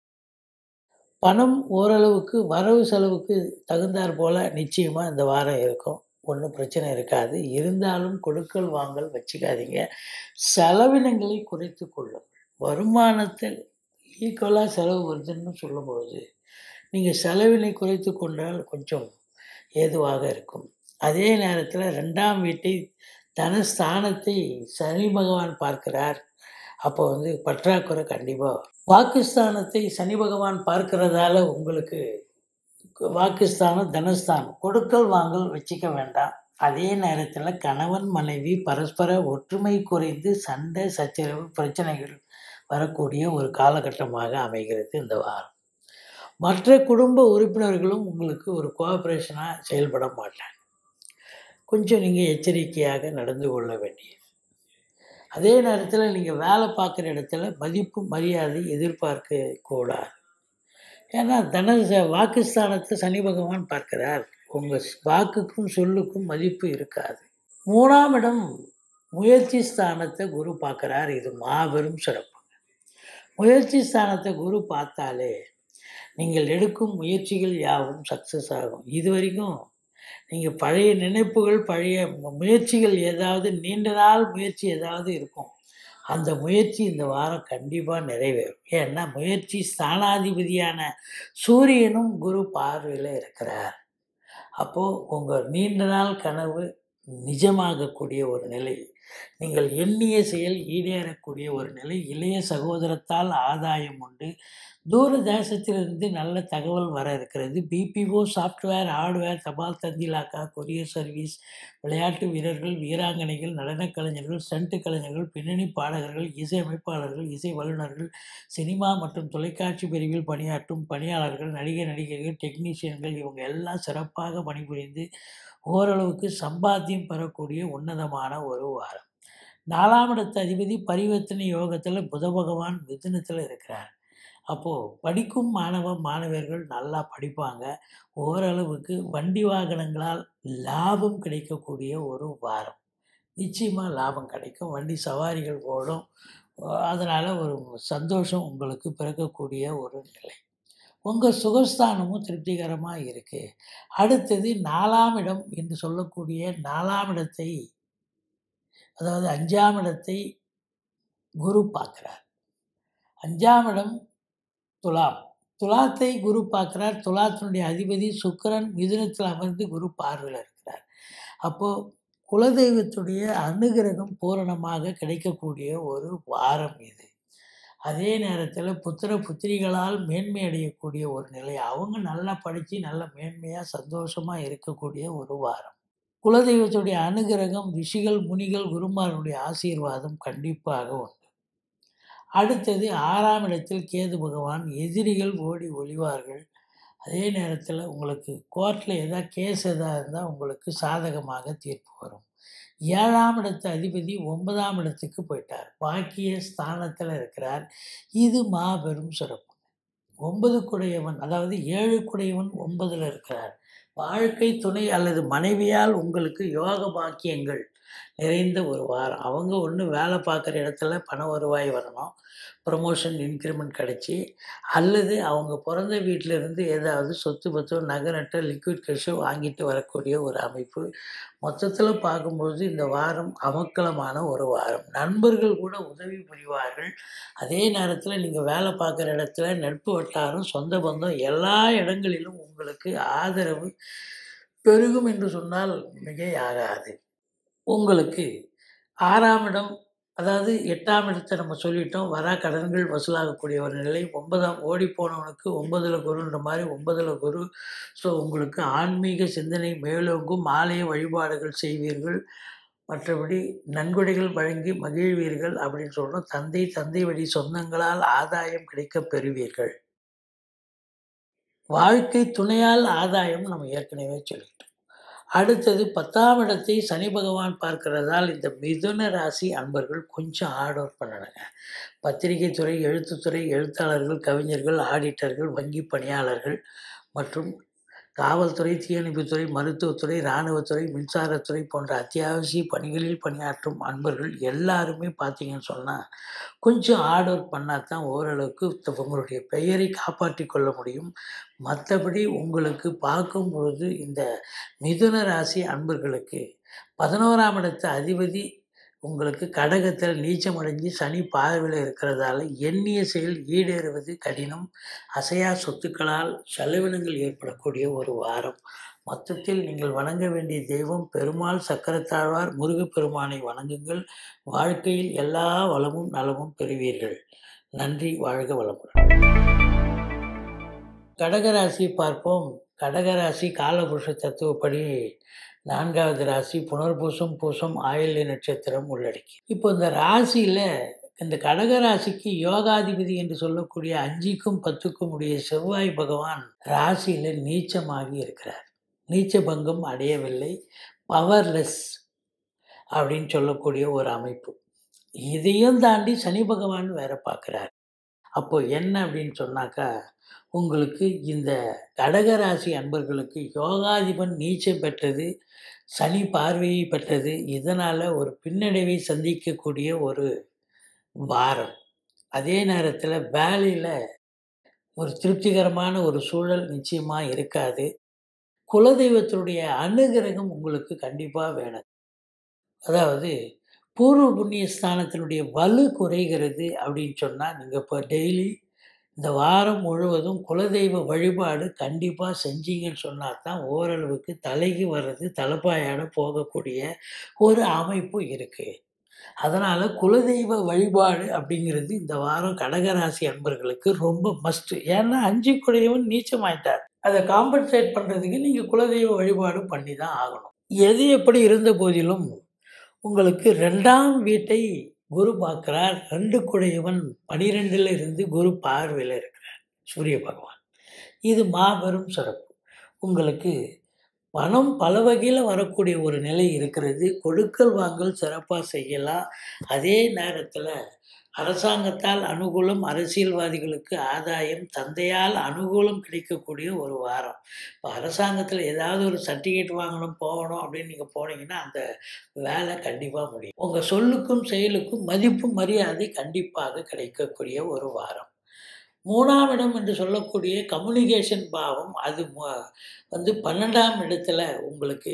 பணம் ஓரளவுக்கு வரவு செலவுக்கு தகுந்தாற் போல் நிச்சயமாக இந்த வாரம் இருக்கும் ஒன்றும் பிரச்சனை இருக்காது இருந்தாலும் கொடுக்கல் வாங்கல் வச்சுக்காதீங்க செலவினங்களை குறைத்து கொள்ளுங்கள் வருமானத்தை ஈக்குவலாக செலவு வருதுன்னு சொல்லும்பொழுது நீங்கள் செலவினை குறைத்து கொண்டால் கொஞ்சம் ஏதுவாக இருக்கும் அதே நேரத்தில் ரெண்டாம் வீட்டை தனஸ்தானத்தை சனி பகவான் பார்க்கிறார் அப்போ வந்து பற்றாக்குறை கண்டிப்பாக வாக்குஸ்தானத்தை சனி பகவான் பார்க்கிறதால உங்களுக்கு வாக்குஸ்தானம் தனஸ்தானம் கொடுக்கல் வாங்கல் வச்சுக்க வேண்டாம் அதே நேரத்தில் கணவன் மனைவி பரஸ்பர ஒற்றுமை குறைந்து சண்டை சச்சரவு பிரச்சனைகள் வரக்கூடிய ஒரு காலகட்டமாக அமைகிறது இந்த வாரம் மற்ற குடும்ப உறுப்பினர்களும் உங்களுக்கு ஒரு கோஆப்ரேஷனாக செயல்பட மாட்டாங்க கொஞ்சம் நீங்கள் எச்சரிக்கையாக நடந்து கொள்ள வேண்டியது அதே நேரத்தில் நீங்கள் வேலை பார்க்குற இடத்துல மதிப்பு மரியாதை எதிர்பார்க்க கூடாது ஏன்னா தன வாக்குஸ்தானத்தை சனி பகவான் பார்க்கிறார் உங்கள் வாக்குக்கும் சொல்லுக்கும் மதிப்பு இருக்காது மூணாம் இடம் முயற்சி ஸ்தானத்தை குரு பார்க்குறார் இது மாபெரும் சிறப்பு முயற்சி ஸ்தானத்தை குரு பார்த்தாலே நீங்கள் எடுக்கும் முயற்சிகள் யாவும் சக்ஸஸ் ஆகும் இது வரைக்கும் நீங்கள் பழைய நினைப்புகள் பழைய முயற்சிகள் ஏதாவது நீண்ட நாள் முயற்சி ஏதாவது இருக்கும் அந்த முயற்சி இந்த வாரம் கண்டிப்பாக நிறைவேறும் ஏன்னா முயற்சி ஸ்தானாதிபதியான சூரியனும் குரு பார்வையில் இருக்கிறார் அப்போது உங்கள் நீண்ட நாள் கனவு நிஜமாகக்கூடிய ஒரு நிலை நீங்கள் எண்ணிய செயல் ஈடேறக்கூடிய ஒரு நிலை இளைய சகோதரத்தால் ஆதாயம் உண்டு தூர தேசத்திலிருந்து நல்ல தகவல் வர இருக்கிறது பிபிஓ சாஃப்ட்வேர் ஹார்ட்வேர் தபால் தந்திலாக்கா கொரியர் சர்வீஸ் விளையாட்டு வீரர்கள் வீராங்கனைகள் நடனக் கலைஞர்கள் ஸ்டண்ட் கலைஞர்கள் பின்னணி பாடகர்கள் இசையமைப்பாளர்கள் இசை வல்லுநர்கள் சினிமா மற்றும் தொலைக்காட்சி பிரிவில் பணியாற்றும் பணியாளர்கள் நடிகை நடிகைகள் டெக்னீஷியன்கள் இவங்க எல்லாம் சிறப்பாக பணிபுரிந்து ஓரளவுக்கு சம்பாத்தியம் பெறக்கூடிய உன்னதமான ஒரு வாரம் நாலாம் இடத்து அதிபதி பரிவர்த்தனை யோகத்தில் புத பகவான் மிதுனத்தில் இருக்கிறார் அப்போது படிக்கும் மாணவ மாணவர்கள் நல்லா படிப்பாங்க ஓரளவுக்கு வண்டி வாகனங்களால் லாபம் கிடைக்கக்கூடிய ஒரு வாரம் நிச்சயமாக லாபம் கிடைக்கும் வண்டி சவாரிகள் ஓடும் அதனால் ஒரு சந்தோஷம் உங்களுக்கு பிறக்கக்கூடிய ஒரு நிலை உங்கள் சுகஸ்தானமும் திருப்திகரமாக இருக்குது அடுத்தது நாலாம் இடம் என்று சொல்லக்கூடிய நாலாம் இடத்தை அதாவது அஞ்சாம் இடத்தை குரு பார்க்குறார் அஞ்சாம் இடம் துலாம் துலாத்தை குரு பார்க்குறார் துலாத்தினுடைய அதிபதி சுக்கரன் மிதுனத்தில் அமர்ந்து குரு பார்வையில் இருக்கிறார் அப்போது குலதெய்வத்துடைய அனுகிரகம் பூரணமாக கிடைக்கக்கூடிய ஒரு வாரம் இது அதே நேரத்தில் புத்திர புத்திரிகளால் மேன்மை அடையக்கூடிய ஒரு நிலை அவங்க நல்லா படித்து நல்ல மேன்மையாக சந்தோஷமாக இருக்கக்கூடிய ஒரு வாரம் குலதெய்வத்துடைய அனுகிரகம் ரிஷிகள் முனிகள் குருமாருடைய ஆசீர்வாதம் கண்டிப்பாக உண்டு அடுத்தது ஆறாம் இடத்தில் கேது பகவான் எதிரிகள் ஓடி ஒளிவார்கள் அதே நேரத்தில் உங்களுக்கு கோர்ட்டில் எதாவது கேஸ் எதாவது இருந்தால் உங்களுக்கு சாதகமாக தீர்ப்பு வரும் ஏழாம் இடத்து அதிபதி ஒன்பதாம் இடத்துக்கு போயிட்டார் பாக்கிய ஸ்தானத்தில் இருக்கிறார் இது மாபெரும் சிறப்பு ஒன்பது குடையவன் அதாவது ஏழு குடையவன் ஒன்பதில் இருக்கிறார் வாழ்க்கை துணை அல்லது மனைவியால் உங்களுக்கு யோக பாக்கியங்கள் நிறைந்த ஒரு வாரம் அவங்க ஒன்று வேலை பார்க்குற இடத்துல பண வருவாய் வரணும் ப்ரமோஷன் இன்க்ரிமெண்ட் கிடச்சி அல்லது அவங்க பிறந்த வீட்டிலேருந்து ஏதாவது சொத்து பத்தோ நகை நட்டோ லிக்விட் கேஷோ வாங்கிட்டு வரக்கூடிய ஒரு அமைப்பு மொத்தத்தில் பார்க்கும்போது இந்த வாரம் அமக்கலமான ஒரு வாரம் நண்பர்கள் கூட உதவி புரிவார்கள் அதே நேரத்தில் நீங்கள் வேலை பார்க்குற இடத்துல நட்பு வட்டாரம் சொந்த பந்தம் எல்லா இடங்களிலும் உங்களுக்கு ஆதரவு பெருகும் என்று சொன்னால் மிகையாகாது உங்களுக்கு ஆறாம் இடம் அதாவது எட்டாம் இடத்தை நம்ம சொல்லிட்டோம் வரா கடன்கள் வசூலாகக்கூடிய ஒரு நிலை ஒன்பதாம் ஓடி போனவனுக்கு ஒன்பதில் குருன்ற மாதிரி ஒன்பதில் குரு ஸோ உங்களுக்கு ஆன்மீக சிந்தனை மேலோங்கும் ஆலய வழிபாடுகள் செய்வீர்கள் மற்றபடி நன்கொடைகள் வழங்கி மகிழ்வீர்கள் அப்படின்னு சொல்கிறோம் தந்தை தந்தை வழி சொந்தங்களால் ஆதாயம் கிடைக்கப் பெறுவீர்கள் வாழ்க்கை துணையால் ஆதாயம் நம்ம ஏற்கனவே சொல்லிட்டோம் அடுத்தது பத்தாம் இடத்தை சனி பகவான் பார்க்கிறதால் இந்த மிதுன ராசி அன்பர்கள் கொஞ்சம் ஹார்ட் ஒர்க் பண்ணணுங்க பத்திரிகை துறை எழுத்துத்துறை எழுத்தாளர்கள் கவிஞர்கள் ஆடிட்டர்கள் வங்கி பணியாளர்கள் மற்றும் காவல்துறை தீயணைப்புத்துறை மருத்துவத்துறை இராணுவத்துறை மின்சாரத்துறை போன்ற அத்தியாவசிய பணிகளில் பணியாற்றும் அன்பர்கள் எல்லாருமே பார்த்தீங்கன்னு சொன்னால் கொஞ்சம் ஹார்ட் ஒர்க் பண்ணால் தான் ஓரளவுக்கு த- உங்களுடைய பெயரை காப்பாற்றி கொள்ள முடியும் மற்றபடி உங்களுக்கு பார்க்கும் பொழுது இந்த மிதுன ராசி அன்பர்களுக்கு பதினோராம் இடத்து அதிபதி உங்களுக்கு கடகத்தில் நீச்சமடைஞ்சு சனி பார்வையில் இருக்கிறதால எண்ணிய செயல் ஈடேறுவது கடினம் அசையா சொத்துக்களால் செலவினங்கள் ஏற்படக்கூடிய ஒரு வாரம் மொத்தத்தில் நீங்கள் வணங்க வேண்டிய தெய்வம் பெருமாள் சக்கரத்தாழ்வார் முருகப்பெருமானை வணங்குங்கள் வாழ்க்கையில் எல்லா வளமும் நலமும் பெறுவீர்கள் நன்றி வாழ்க வளமுடன் கடகராசி பார்ப்போம் கடகராசி காலபுருஷ தத்துவப்படி நான்காவது ராசி புனர்பூசம் பூசம் ஆயில்ய நட்சத்திரம் உள்ளடக்கி இப்போ இந்த ராசியில் இந்த கடகராசிக்கு யோகாதிபதி என்று சொல்லக்கூடிய அஞ்சுக்கும் பத்துக்கும் உடைய செவ்வாய் பகவான் ராசியில் நீச்சமாகி இருக்கிறார் நீச்ச பங்கம் அடையவில்லை பவர்லெஸ் அப்படின்னு சொல்லக்கூடிய ஒரு அமைப்பு இதையும் தாண்டி சனி பகவான் வேற பார்க்குறார் அப்போ என்ன அப்படின்னு சொன்னாக்கா உங்களுக்கு இந்த கடகராசி அன்பர்களுக்கு யோகாதிபன் நீச்சம் பெற்றது சனி பார்வையை பெற்றது இதனால் ஒரு பின்னடைவை சந்திக்கக்கூடிய ஒரு வாரம் அதே நேரத்தில் வேலையில் ஒரு திருப்திகரமான ஒரு சூழல் நிச்சயமாக இருக்காது குலதெய்வத்தினுடைய அனுகிரகம் உங்களுக்கு கண்டிப்பாக வேணும் அதாவது பூர்வ புண்ணிய ஸ்தானத்தினுடைய வலு குறைகிறது அப்படின்னு சொன்னால் நீங்கள் இப்போ டெய்லி இந்த வாரம் முழுவதும் குலதெய்வ வழிபாடு கண்டிப்பாக செஞ்சீங்கன்னு சொன்னால் தான் ஓரளவுக்கு தலைக்கு வர்றது தலைப்பாயோட போகக்கூடிய ஒரு அமைப்பு இருக்குது அதனால் குலதெய்வ வழிபாடு அப்படிங்கிறது இந்த வாரம் கடகராசி அன்பர்களுக்கு ரொம்ப மஸ்ட்டு ஏன்னா அஞ்சு குடையவன் நீச்சமாயிட்டார் அதை காம்பன்சேட் பண்ணுறதுக்கு நீங்கள் குலதெய்வ வழிபாடு பண்ணி தான் ஆகணும் எது எப்படி இருந்த போதிலும் உங்களுக்கு ரெண்டாம் வீட்டை குரு பார்க்கிறார் ரெண்டு குடையவன் பனிரெண்டில் இருந்து குரு பார்வையில் இருக்கிறார் சூரிய பகவான் இது மாபெரும் சிறப்பு உங்களுக்கு பணம் பல வகையில் வரக்கூடிய ஒரு நிலை இருக்கிறது கொடுக்கல் வாங்கல் சிறப்பாக செய்யலாம் அதே நேரத்தில் அரசாங்கத்தால் அனுகூலம் அரசியல்வாதிகளுக்கு ஆதாயம் தந்தையால் அனுகூலம் கிடைக்கக்கூடிய ஒரு வாரம் இப்போ அரசாங்கத்தில் ஏதாவது ஒரு சர்டிஃபிகேட் வாங்கணும் போகணும் அப்படின்னு நீங்கள் போனீங்கன்னா அந்த வேலை கண்டிப்பாக முடியும் உங்கள் சொல்லுக்கும் செயலுக்கும் மதிப்பு மரியாதை கண்டிப்பாக கிடைக்கக்கூடிய ஒரு வாரம் மூணாம் இடம் என்று சொல்லக்கூடிய கம்யூனிகேஷன் பாவம் அது ம- வந்து பன்னெண்டாம் இடத்துல உங்களுக்கு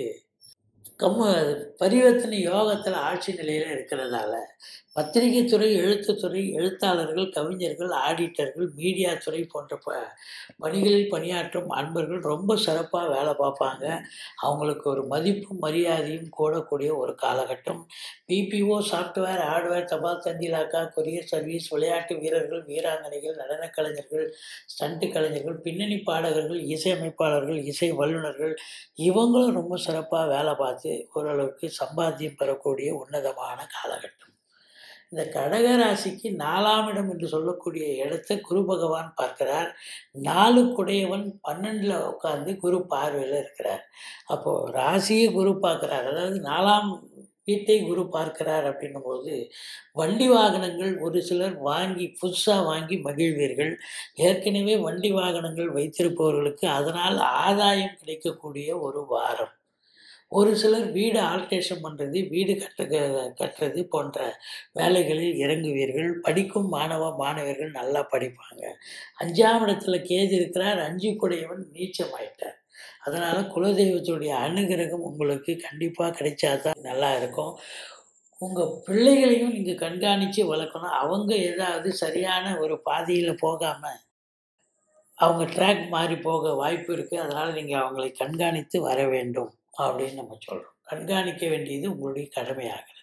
கம்மு பரிவர்த்தனை யோகத்தில் ஆட்சி நிலையில் இருக்கிறதால பத்திரிகை துறை எழுத்துத்துறை எழுத்தாளர்கள் கவிஞர்கள் ஆடிட்டர்கள் மீடியா துறை போன்ற ப பணிகளில் பணியாற்றும் அன்பர்கள் ரொம்ப சிறப்பாக வேலை பார்ப்பாங்க அவங்களுக்கு ஒரு மதிப்பும் மரியாதையும் கூடக்கூடிய ஒரு காலகட்டம் பிபிஓ சாஃப்ட்வேர் ஹார்ட்வேர் தபால் தந்திலாக்கா கொரியர் சர்வீஸ் விளையாட்டு வீரர்கள் வீராங்கனைகள் நடனக் கலைஞர்கள் ஸ்டண்ட் கலைஞர்கள் பின்னணி பாடகர்கள் இசையமைப்பாளர்கள் இசை வல்லுநர்கள் இவங்களும் ரொம்ப சிறப்பாக வேலை பார்த்து ஓரளவுக்கு சம்பாத்தியம் பெறக்கூடிய உன்னதமான காலகட்டம் இந்த கடகராசிக்கு நாலாம் இடம் என்று சொல்லக்கூடிய இடத்தை குரு பகவான் பார்க்கிறார் நாலு குடையவன் பன்னெண்டில் உட்காந்து குரு பார்வையில் இருக்கிறார் அப்போது ராசியை குரு பார்க்குறார் அதாவது நாலாம் வீட்டை குரு பார்க்கிறார் அப்படின்னும்போது வண்டி வாகனங்கள் ஒரு சிலர் வாங்கி புதுசாக வாங்கி மகிழ்வீர்கள் ஏற்கனவே வண்டி வாகனங்கள் வைத்திருப்பவர்களுக்கு அதனால் ஆதாயம் கிடைக்கக்கூடிய ஒரு வாரம் ஒரு சிலர் வீடு ஆல்ட்ரேஷன் பண்ணுறது வீடு கட்ட கட்டுறது போன்ற வேலைகளில் இறங்குவீர்கள் படிக்கும் மாணவ மாணவர்கள் நல்லா படிப்பாங்க அஞ்சாம் இடத்துல கேது இருக்கிறார் அஞ்சு குடையவன் நீச்சமாயிட்டார் அதனால் குலதெய்வத்துடைய அனுகிரகம் உங்களுக்கு கண்டிப்பாக கிடைச்சாதான் நல்லா இருக்கும் உங்கள் பிள்ளைகளையும் நீங்கள் கண்காணித்து வளர்க்கணும் அவங்க ஏதாவது சரியான ஒரு பாதையில் போகாமல் அவங்க ட்ராக் மாறி போக வாய்ப்பு இருக்குது அதனால் நீங்கள் அவங்களை கண்காணித்து வர வேண்டும் அப்படின்னு நம்ம சொல்கிறோம் கண்காணிக்க வேண்டியது உங்களுடைய கடமையாகிறது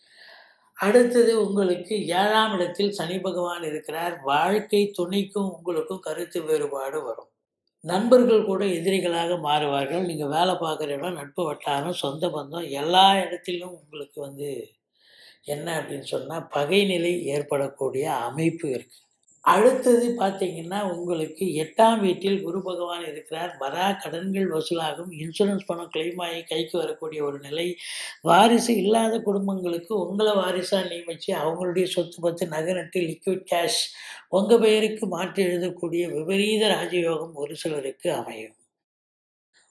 அடுத்தது உங்களுக்கு ஏழாம் இடத்தில் சனி பகவான் இருக்கிறார் வாழ்க்கை துணைக்கும் உங்களுக்கும் கருத்து வேறுபாடு வரும் நண்பர்கள் கூட எதிரிகளாக மாறுவார்கள் நீங்கள் வேலை பார்க்குற இடம் நட்பு வட்டாரம் சொந்த பந்தம் எல்லா இடத்திலும் உங்களுக்கு வந்து என்ன அப்படின்னு சொன்னால் பகைநிலை ஏற்படக்கூடிய அமைப்பு இருக்குது அடுத்தது பார்த்தீங்கன்னா உங்களுக்கு எட்டாம் வீட்டில் குரு பகவான் இருக்கிறார் வரா கடன்கள் வசூலாகும் இன்சூரன்ஸ் பணம் claim ஆகி கைக்கு வரக்கூடிய ஒரு நிலை வாரிசு இல்லாத குடும்பங்களுக்கு உங்களை வாரிசாக நியமித்து அவங்களுடைய சொத்து பத்து நகை நட்டு லிக்விட் கேஷ் உங்கள் பெயருக்கு மாற்றி எழுதக்கூடிய விபரீத ராஜயோகம் ஒரு சிலருக்கு அமையும்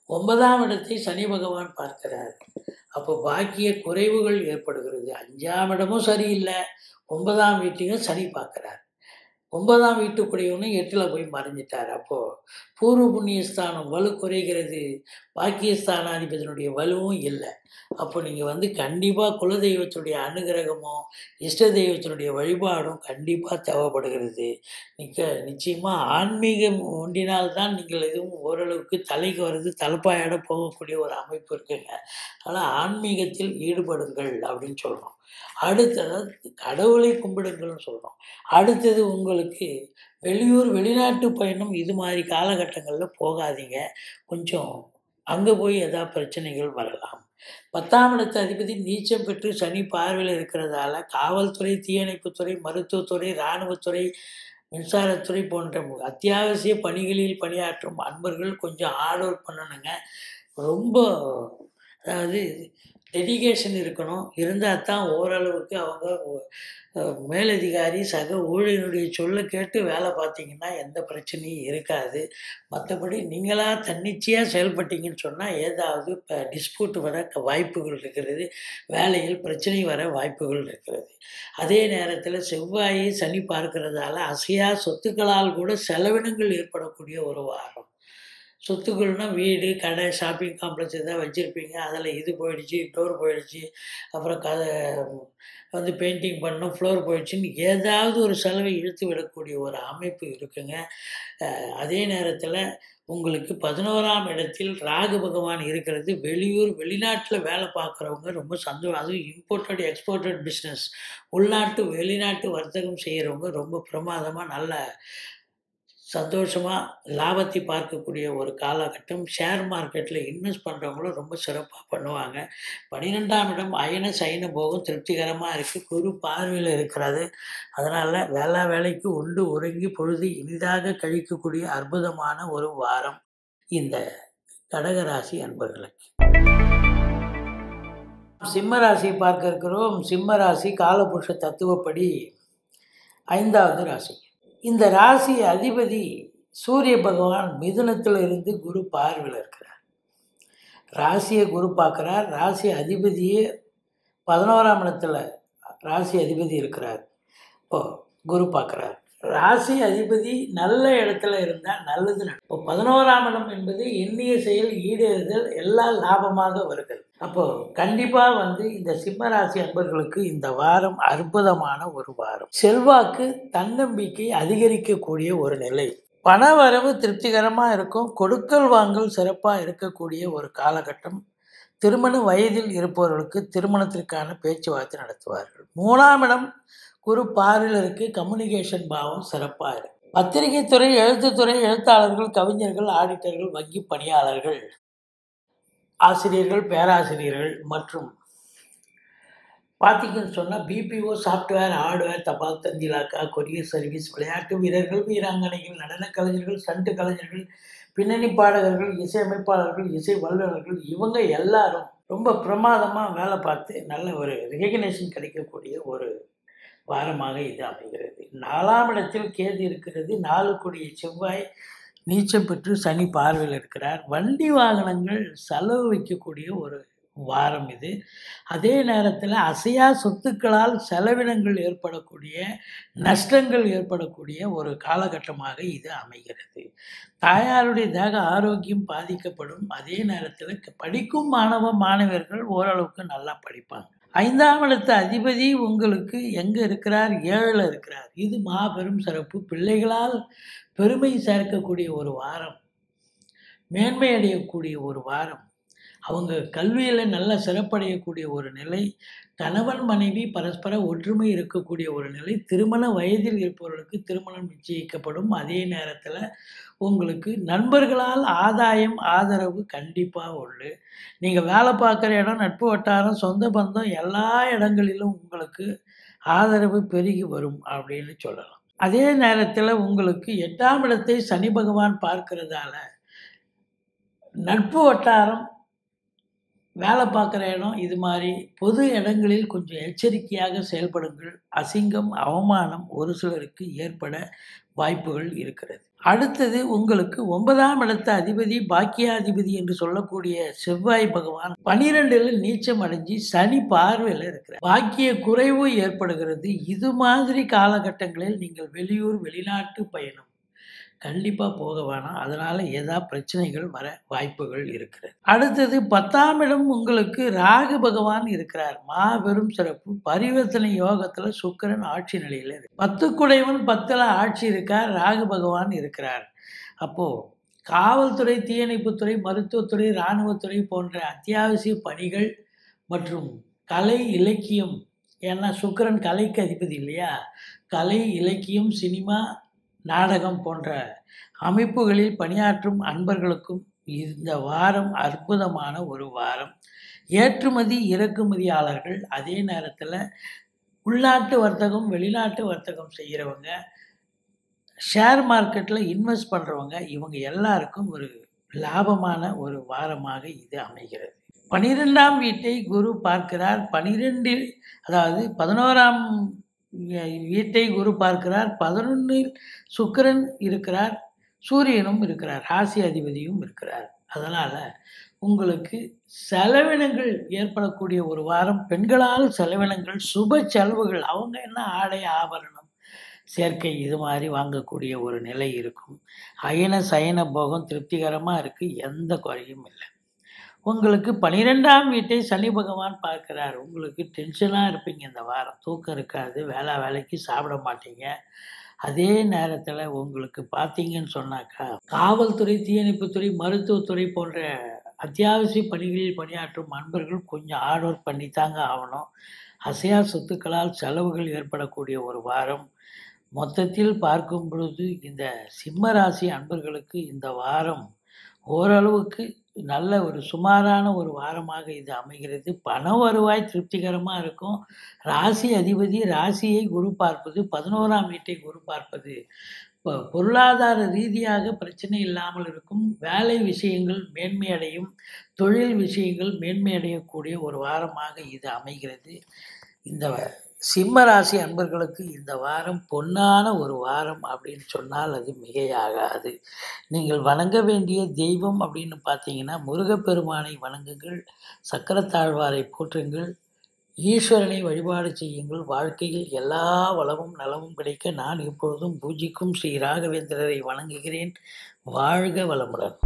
ஒன்பதாம் இடத்தை சனி பகவான் பார்க்கிறார் அப்போ பாக்கிய குறைவுகள் ஏற்படுகிறது அஞ்சாம் இடமும் சரியில்லை ஒன்பதாம் வீட்டையும் சனி பார்க்குறார் ஒன்பதாம் வீட்டுக்குடையவனும் எட்டில் போய் மறைஞ்சிட்டார் அப்போது பூர்வ புண்ணிய ஸ்தானம் வலு குறைகிறது பாக்கியஸ்தானாதிபதியினுடைய வலுவும் இல்லை அப்போ நீங்கள் வந்து கண்டிப்பாக குலதெய்வத்தினுடைய அனுகிரகமோ இஷ்ட தெய்வத்தினுடைய வழிபாடும் கண்டிப்பாக தேவைப்படுகிறது நிக்க நிச்சயமாக ஆன்மீகம் ஒன்றினால்தான் நீங்கள் எதுவும் ஓரளவுக்கு தலைக்கு வர்றது தலைப்பாயோட போகக்கூடிய ஒரு அமைப்பு இருக்குங்க அதனால் ஆன்மீகத்தில் ஈடுபடுங்கள் அப்படின்னு சொல்கிறோம் அடுத்தது கடவுளை கும்பிடுங்கள்னு சொல்கிறோம் அடுத்தது உங்களுக்கு வெளியூர் வெளிநாட்டு பயணம் இது மாதிரி காலகட்டங்களில் போகாதீங்க கொஞ்சம் அங்கே போய் எதாவது பிரச்சனைகள் வரலாம் பத்தாம் இடத்து அதிபதி நீச்சம் பெற்று சனி பார்வையில் இருக்கிறதால காவல்துறை தீயணைப்புத்துறை மருத்துவத்துறை இராணுவத்துறை மின்சாரத்துறை போன்ற அத்தியாவசிய பணிகளில் பணியாற்றும் அன்பர்கள் கொஞ்சம் ஹார்ட் ஒர்க் பண்ணணுங்க ரொம்ப அதாவது டெடிகேஷன் இருக்கணும் இருந்தால் தான் ஓரளவுக்கு அவங்க அஹ், மேலதிகாரி சக ஊழியனுடைய சொல்ல கேட்டு வேலை பார்த்தீங்கன்னா எந்த பிரச்சனையும் இருக்காது மற்றபடி நீங்களாக தன்னிச்சையாக செயல்பட்டீங்கன்னு சொன்னால் ஏதாவது இப்போ டிஸ்பியூட் வர க- வாய்ப்புகள் இருக்கிறது வேலையில் பிரச்சனை வர வாய்ப்புகள் இருக்கிறது அதே நேரத்தில் செவ்வாயை சனி பார்க்கிறதால அசையா சொத்துக்களால் கூட செலவினங்கள் ஏற்படக்கூடிய ஒரு வாரம் சொத்துக்கள்னால் வீடு கடை ஷாப்பிங் காம்ப்ளெக்ஸ் எதாவது வச்சுருப்பீங்க அதில் இது போயிடுச்சு டோர் போயிடுச்சு அப்புறம் கதை வந்து பெயிண்டிங் பண்ணணும் ஃப்ளோர் போயிடுச்சுன்னு ஏதாவது ஒரு செலவை இழுத்து விடக்கூடிய ஒரு அமைப்பு இருக்குங்க அஹ் அதே நேரத்தில் உங்களுக்கு பதினோராம் இடத்தில் ராகு பகவான் இருக்கிறது வெளியூர் வெளிநாட்டில் வேலை பார்க்குறவங்க ரொம்ப சந்தோஷம் அதுவும் இம்போர்ட்டட் எக்ஸ்போர்ட்டட் பிஸ்னஸ் உள்நாட்டு வெளிநாட்டு வர்த்தகம் செய்கிறவங்க ரொம்ப பிரமாதமாக நல்ல சந்தோஷமாக லாபத்தை பார்க்கக்கூடிய ஒரு காலகட்டம் ஷேர் மார்க்கெட்டில் இன்வெஸ்ட் பண்ணுறவங்களும் ரொம்ப சிறப்பாக பண்ணுவாங்க பன்னிரெண்டாம் இடம் அயன சயன போகம் திருப்திகரமாக இருக்குது குரு பார்வையில் இருக்கிறது அதனால் வேளா வேலைக்கு உண்டு உறங்கி பொழுது இனிதாக கழிக்கக்கூடிய அற்புதமான ஒரு வாரம் இந்த கடகராசி அன்பர்களுக்கு சிம்ம ராசியை பார்க்க இருக்கிறோம் சிம்ம ராசி காலபுருஷ தத்துவப்படி ஐந்தாவது ராசி இந்த ராசி அதிபதி சூரிய பகவான் மிதுனத்தில் இருந்து குரு பார்வையில் இருக்கிறார் ராசியை குரு பார்க்குறார் ராசி அதிபதியே பதினோராம் இடத்துல ராசி அதிபதி இருக்கிறார் இப்போ குரு பார்க்குறார் ராசி அதிபதி நல்ல இடத்துல இருந்தால் நல்லது நடக்கும் இப்போ பதினோராம் இடம் என்பது எண்ணிய செயல் ஈடேறுதல் எல்லாம் லாபமாக வருகிறது அப்போ கண்டிப்பாக வந்து இந்த சிம்ம ராசி அன்பர்களுக்கு இந்த வாரம் அற்புதமான ஒரு வாரம் செல்வாக்கு தன்னம்பிக்கை அதிகரிக்கக்கூடிய ஒரு நிலை பணவரவு திருப்திகரமாக இருக்கும் கொடுக்கல் வாங்கல் சிறப்பாக இருக்கக்கூடிய ஒரு காலகட்டம் திருமண வயதில் இருப்பவர்களுக்கு திருமணத்திற்கான பேச்சுவார்த்தை நடத்துவார்கள் மூணாம் இடம் குரு பார்வையில் இருக்கு கம்யூனிகேஷன் பாவம் சிறப்பாக இருக்கு பத்திரிகை துறை எழுத்துத்துறை எழுத்தாளர்கள் கவிஞர்கள் ஆடிட்டர்கள் வங்கி பணியாளர்கள் ஆசிரியர்கள் பேராசிரியர்கள் மற்றும் பார்த்தீங்கன்னு சொன்னால் பிபிஓ சாஃப்ட்வேர் ஹார்ட்வேர் தபால் தந்திலாக்கா கொரியர் சர்வீஸ் விளையாட்டு வீரர்கள் வீராங்கனைகள் நடனக் கலைஞர்கள் சண்டு கலைஞர்கள் பின்னணி பாடகர்கள் இசையமைப்பாளர்கள் இசை வல்லுநர்கள் இவங்க எல்லாரும் ரொம்ப பிரமாதமாக வேலை பார்த்து நல்ல ஒரு ரெகக்னேஷன் கிடைக்கக்கூடிய ஒரு வாரமாக இது அமைகிறது நாலாம் இடத்தில் கேது இருக்கிறது நாலு கொடிய செவ்வாய் நீச்சம் பெற்று சனி பார்வையில் இருக்கிறார் வண்டி வாகனங்கள் செலவு வைக்கக்கூடிய ஒரு வாரம் இது அதே நேரத்தில் அசையா சொத்துக்களால் செலவினங்கள் ஏற்படக்கூடிய நஷ்டங்கள் ஏற்படக்கூடிய ஒரு காலகட்டமாக இது அமைகிறது தாயாருடைய தேக ஆரோக்கியம் பாதிக்கப்படும் அதே நேரத்தில் படிக்கும் மாணவ மாணவர்கள் ஓரளவுக்கு நல்லா படிப்பாங்க ஐந்தாம் இடத்து அதிபதி உங்களுக்கு எங்கே இருக்கிறார் ஏழில் இருக்கிறார் இது மாபெரும் சிறப்பு பிள்ளைகளால் பெருமை சேர்க்கக்கூடிய ஒரு வாரம் மேன்மை அடையக்கூடிய ஒரு வாரம் அவங்க கல்வியில் நல்ல சிறப்படையக்கூடிய ஒரு நிலை கணவன் மனைவி பரஸ்பர ஒற்றுமை இருக்கக்கூடிய ஒரு நிலை திருமண வயதில் இருப்பவர்களுக்கு திருமணம் நிச்சயிக்கப்படும் அதே நேரத்தில் உங்களுக்கு நண்பர்களால் ஆதாயம் ஆதரவு கண்டிப்பாக உண்டு நீங்கள் வேலை பார்க்குற இடம் நட்பு வட்டாரம் சொந்த பந்தம் எல்லா இடங்களிலும் உங்களுக்கு ஆதரவு பெருகி வரும் அப்படின்னு சொல்லலாம் அதே நேரத்தில் உங்களுக்கு எட்டாம் இடத்தை சனி பகவான் பார்க்கிறதால நட்பு வட்டாரம் வேலை பார்க்குற இடம் இது மாதிரி பொது இடங்களில் கொஞ்சம் எச்சரிக்கையாக செயல்படுங்கள் அசிங்கம் அவமானம் ஒரு சிலருக்கு ஏற்பட வாய்ப்புகள் இருக்கிறது அடுத்தது உங்களுக்கு ஒன்பதாம் இடத்த அதிபதி பாக்கியாதிபதி என்று சொல்லக்கூடிய செவ்வாய் பகவான் பனிரெண்டில் நீச்சம் அடைஞ்சு சனி பார்வையில் இருக்கிறார் பாக்கிய குறைவு ஏற்படுகிறது இது மாதிரி காலகட்டங்களில் நீங்கள் வெளியூர் வெளிநாட்டு பயணம் கண்டிப்பாக போக வேணாம் அதனால் ஏதா பிரச்சனைகள் வர வாய்ப்புகள் இருக்கிறது அடுத்தது பத்தாம் இடம் உங்களுக்கு ராகு பகவான் இருக்கிறார் மாபெரும் சிறப்பு பரிவர்த்தனை யோகத்தில் சுக்கிரன் ஆட்சி நிலையில் இருக்கு பத்து குடைவன் பத்தில் ஆட்சி இருக்கார் ராகு பகவான் இருக்கிறார் அப்போது காவல்துறை தீயணைப்புத்துறை மருத்துவத்துறை இராணுவத்துறை போன்ற அத்தியாவசிய பணிகள் மற்றும் கலை இலக்கியம் ஏன்னா சுக்கிரன் கலைக்கு அதிபதி இல்லையா கலை இலக்கியம் சினிமா நாடகம் போன்ற அமைப்புகளில் பணியாற்றும் அன்பர்களுக்கும் இந்த வாரம் அற்புதமான ஒரு வாரம் ஏற்றுமதி இறக்குமதியாளர்கள் அதே நேரத்தில் உள்நாட்டு வர்த்தகம் வெளிநாட்டு வர்த்தகம் செய்கிறவங்க ஷேர் மார்க்கெட்டில் இன்வெஸ்ட் பண்ணுறவங்க இவங்க எல்லாருக்கும் ஒரு லாபமான ஒரு வாரமாக இது அமைகிறது பனிரெண்டாம் வீட்டை குரு பார்க்கிறார் பனிரெண்டில் அதாவது பதினோராம் வீட்டை குரு பார்க்கிறார் பதினொன்றில் சுக்கிரன் இருக்கிறார் சூரியனும் இருக்கிறார் ராசி அதிபதியும் இருக்கிறார் அதனால் உங்களுக்கு செலவினங்கள் ஏற்படக்கூடிய ஒரு வாரம் பெண்களால் செலவினங்கள் சுப செலவுகள் அவங்க என்ன ஆடை ஆபரணம் சேர்க்கை இது மாதிரி வாங்கக்கூடிய ஒரு நிலை இருக்கும் அயன சயன போகம் திருப்திகரமாக இருக்குது எந்த குறையும் இல்லை உங்களுக்கு பனிரெண்டாம் வீட்டை சனி பகவான் பார்க்குறார் உங்களுக்கு டென்ஷனாக இருப்பீங்க இந்த வாரம் தூக்கம் இருக்காது வேலை வேலைக்கு சாப்பிட மாட்டீங்க அதே நேரத்தில் உங்களுக்கு பார்த்தீங்கன்னு சொன்னாக்கா காவல்துறை தீயணைப்புத்துறை மருத்துவத்துறை போன்ற அத்தியாவசிய பணிகளில் பணியாற்றும் அன்பர்கள் கொஞ்சம் ஹார்ட் ஒர்க் பண்ணித்தாங்க ஆகணும் அசையா சொத்துக்களால் செலவுகள் ஏற்படக்கூடிய ஒரு வாரம் மொத்தத்தில் பார்க்கும் பொழுது இந்த சிம்ம ராசி அன்பர்களுக்கு இந்த வாரம் ஓரளவுக்கு நல்ல ஒரு சுமாரான ஒரு வாரமாக இது அமைகிறது பண வருவாய் திருப்திகரமாக இருக்கும் ராசி அதிபதி ராசியை குரு பார்ப்பது பதினோராம் வீட்டை குரு பார்ப்பது இப்போ பொருளாதார ரீதியாக பிரச்சனை இல்லாமல் இருக்கும் வேலை விஷயங்கள் மேன்மையடையும் தொழில் விஷயங்கள் மேன்மையடையக்கூடிய ஒரு வாரமாக இது அமைகிறது இந்த சிம்ம ராசி அன்பர்களுக்கு இந்த வாரம் பொன்னான ஒரு வாரம் அப்படின்னு சொன்னால் அது மிகையாகாது நீங்கள் வணங்க வேண்டிய தெய்வம் அப்படின்னு பார்த்தீங்கன்னா முருகப்பெருமானை வணங்குங்கள் சக்கரத்தாழ்வாரை போற்றுங்கள் ஈஸ்வரனை வழிபாடு செய்யுங்கள் வாழ்க்கையில் எல்லா வளமும் நலமும் கிடைக்க நான் இப்பொழுதும் பூஜிக்கும் ஸ்ரீ ராகவேந்திரரை வணங்குகிறேன் வாழ்க வளமுடன்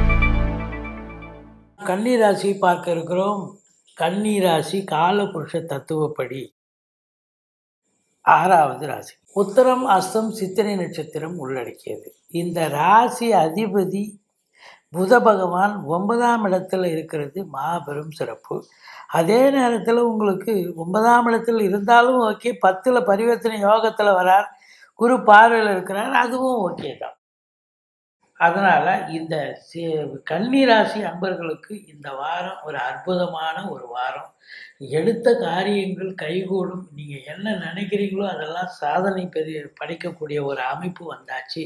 கன்னிராசியை பார்க்க இருக்கிறோம் கன்னிராசி காலபுருஷ தத்துவப்படி ஆறாவது ராசி உத்தரம் அஸ்தம் சித்திரை நட்சத்திரம் உள்ளடக்கியது இந்த ராசி அதிபதி புத பகவான் ஒன்பதாம் இடத்துல இருக்கிறது மாபெரும் சிறப்பு அதே நேரத்தில் உங்களுக்கு ஒன்பதாம் இடத்தில் இருந்தாலும் ஓகே பத்தில் பரிவர்த்தனை யோகத்தில் வரார் குரு பார்வையில் இருக்கிறார் அதுவும் ஓகே தான் அதனால் இந்த கன்னிராசி அன்பர்களுக்கு இந்த வாரம் ஒரு அற்புதமான ஒரு வாரம் எடுத்த காரியங்கள் கைகூடும் நீங்கள் என்ன நினைக்கிறீங்களோ அதெல்லாம் சாதனை பெரிய படைக்கக்கூடிய ஒரு அமைப்பு வந்தாச்சு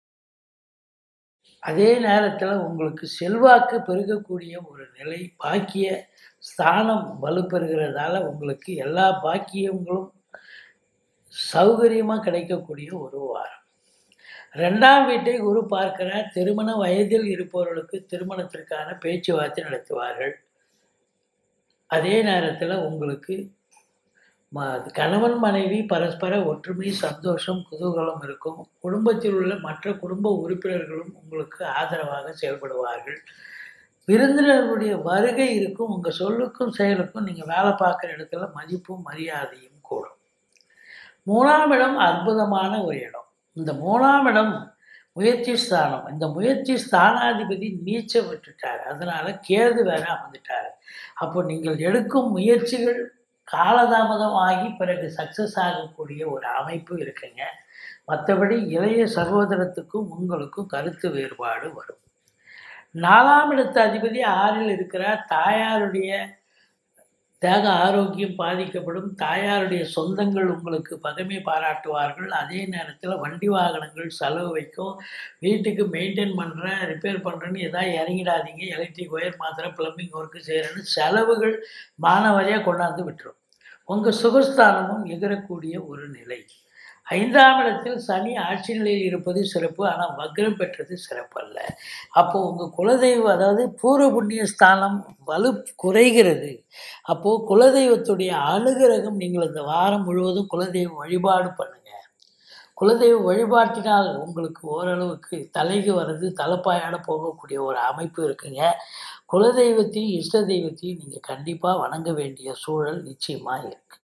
அதே நேரத்தில் உங்களுக்கு செல்வாக்கு பெருகக்கூடிய ஒரு நிலை பாக்கிய ஸ்தானம் வலுப்பெறுகிறதால உங்களுக்கு எல்லா பாக்கியங்களும் சௌகரியமாக கிடைக்கக்கூடிய ஒரு வாரம் ரெண்டாம் வீட்டை குரு பார்க்கிறார் திருமண வயதில் இருப்பவர்களுக்கு திருமணத்திற்கான பேச்சுவார்த்தை நடத்துவார்கள் அதே நேரத்தில் உங்களுக்கு ம கணவன் மனைவி பரஸ்பர ஒற்றுமை சந்தோஷம் குதூகலம் இருக்கும் குடும்பத்தில் உள்ள மற்ற குடும்ப உறுப்பினர்களும் உங்களுக்கு ஆதரவாக செயல்படுவார்கள் விருந்தினர்களுடைய வருகை இருக்கும் உங்கள் சொல்லுக்கும் செயலுக்கும் நீங்கள் வேலை பார்க்குற இடத்துல மதிப்பும் மரியாதையும் கூடும் மூணாம் இடம் அற்புதமான ஒரு இடம் இந்த மூணாம் இடம் முயற்சி ஸ்தானம் இந்த முயற்சி ஸ்தானாதிபதி நீச்சம் விட்டுட்டார் அதனால் கேது வேற அமர்ந்துட்டார் அப்போ நீங்கள் எடுக்கும் முயற்சிகள் காலதாமதம் ஆகி பிறகு சக்ஸஸ் ஆகக்கூடிய ஒரு அமைப்பு இருக்குங்க மற்றபடி இளைய சகோதரத்துக்கும் உங்களுக்கும் கருத்து வேறுபாடு வரும் நாலாம் இடத்து அதிபதி ஆறில் இருக்கிறார் தாயாருடைய தேக ஆரோக்கியம் பாதிக்கப்படும் தாயாருடைய சொந்தங்கள் உங்களுக்கு பகைமை பாராட்டுவார்கள் அதே நேரத்தில் வண்டி வாகனங்கள் செலவு வைக்கும் வீட்டுக்கு மெயின்டைன் பண்ணுறேன் ரிப்பேர் பண்ணுறேன்னு எதாவது இறங்கிடாதீங்க எலக்ட்ரிக் ஒயர் மாத்திரை ப்ளம்பிங் ஒர்க்கு செய்கிறேன்னு செலவுகள் மானவரியாக கொண்டாந்து விட்டுரும் உங்கள் சுகஸ்தானமும் எதிரக்கூடிய ஒரு நிலை ஐந்தாம் இடத்தில் சனி ஆட்சி நிலையில் இருப்பது சிறப்பு ஆனால் வக்ரம் பெற்றது சிறப்பு அல்ல அப்போது உங்கள் குலதெய்வம் அதாவது பூர்வ புண்ணிய ஸ்தானம் வலு குறைகிறது அப்போது குலதெய்வத்துடைய அனுகிரகம் நீங்கள் இந்த வாரம் முழுவதும் குலதெய்வ வழிபாடு பண்ணுங்கள் குலதெய்வ வழிபாட்டினால் உங்களுக்கு ஓரளவுக்கு தலைக்கு வர்றது தலைப்பாயோட போகக்கூடிய ஒரு அமைப்பு இருக்குங்க குலதெய்வத்தையும் இஷ்ட தெய்வத்தையும் நீங்கள் கண்டிப்பாக வணங்க வேண்டிய சூழல் நிச்சயமாக இருக்குது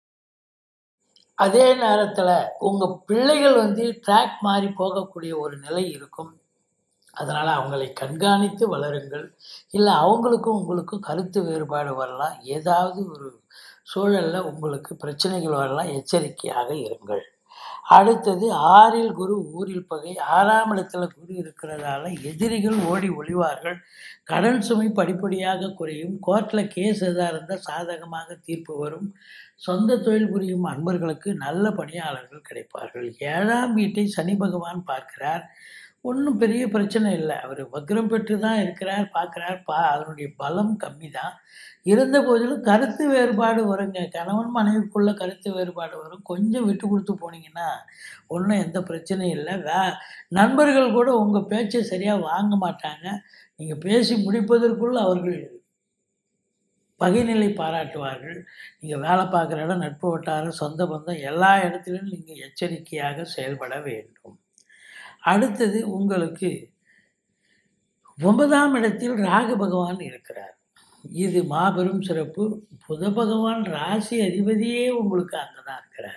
அதே நேரத்தில் உங்கள் பிள்ளைகள் வந்து ட்ராக் மாறி போகக்கூடிய ஒரு நிலை இருக்கும் அதனால் அவங்களை கண்காணித்து வளருங்கள் இல்லை அவங்களுக்கும் உங்களுக்கும் கருத்து வேறுபாடு வரலாம் ஏதாவது ஒரு சூழலில் உங்களுக்கு பிரச்சனைகள் வரலாம் எச்சரிக்கையாக இருங்கள் அடுத்தது ஆறில் குரு ஊரில் பகை ஆறாம் இடத்துல குரு இருக்கிறதால எதிரிகள் ஓடி ஒளிவார்கள் கடன் சுமை படிப்படியாக குறையும் கோர்ட்டில் கேஸ் எதாக இருந்தால் சாதகமாக தீர்ப்பு வரும் சொந்த தொழில் புரியும் அன்பர்களுக்கு நல்ல பணியாளர்கள் கிடைப்பார்கள் ஏழாம் வீட்டை சனி பகவான் பார்க்கிறார் ஒன்றும் பெரிய பிரச்சனை இல்லை அவர் வக்ரம் பெற்று தான் இருக்கிறார் பார்க்குறார் பா அதனுடைய பலம் கம்மி தான் இருந்த போதிலும் கருத்து வேறுபாடு வருங்க கணவன் மனைவிக்குள்ள கருத்து வேறுபாடு வரும் கொஞ்சம் விட்டு கொடுத்து போனீங்கன்னா ஒன்றும் எந்த பிரச்சனையும் இல்லை வே நண்பர்கள் கூட உங்கள் பேச்சை சரியாக வாங்க மாட்டாங்க நீங்கள் பேசி முடிப்பதற்குள் அவர்கள் பகைநிலை பாராட்டுவார்கள் நீங்கள் வேலை பார்க்குற இடம் நட்பு வட்டாரம் சொந்த பந்தம் எல்லா இடத்துலையும் நீங்கள் எச்சரிக்கையாக செயல்பட வேண்டும் அடுத்தது உங்களுக்கு ஒன்பதாம் இடத்தில் ராகு பகவான் இருக்கிறார் இது மாபெரும் சிறப்பு புத பகவான் ராசி அதிபதியே உங்களுக்கு அங்கே தான் இருக்கிறார்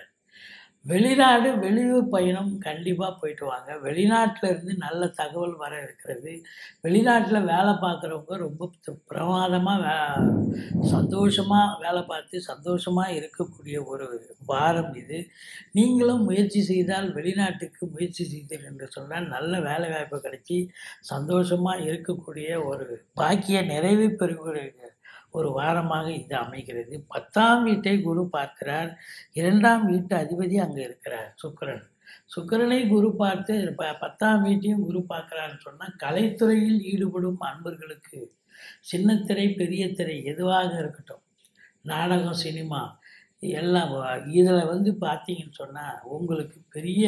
வெளிநாடு வெளியூர் பயணம் கண்டிப்பாக போயிட்டு வாங்க வெளிநாட்டில் இருந்து நல்ல தகவல் வர இருக்கிறது வெளிநாட்டில் வேலை பார்க்குறவங்க ரொம்ப பிரமாதமாக வே சந்தோஷமாக வேலை பார்த்து சந்தோஷமாக இருக்கக்கூடிய ஒரு வாரம் இது நீங்களும் முயற்சி செய்தால் வெளிநாட்டுக்கு முயற்சி செய்தீர்கள் என்று சொன்னால் நல்ல வேலை வாய்ப்பு கிடைச்சி சந்தோஷமாக இருக்கக்கூடிய ஒரு பாக்கிய நிறைவு பெறுகிற ஒரு வாரமாக இது அமைகிறது பத்தாம் வீட்டை குரு பார்க்கிறார் இரண்டாம் வீட்டு அதிபதி அங்கே இருக்கிறார் சுக்கிரன் சுக்கிரனை குரு பார்த்து ப பத்தாம் வீட்டையும் குரு பார்க்குறான்னு சொன்னால் கலைத்துறையில் ஈடுபடும் அன்பர்களுக்கு சின்னத்திரை பெரிய திரை எதுவாக இருக்கட்டும் நாடகம் சினிமா எல்லாம் இதில் வந்து பார்த்தீங்கன்னு சொன்னால் உங்களுக்கு பெரிய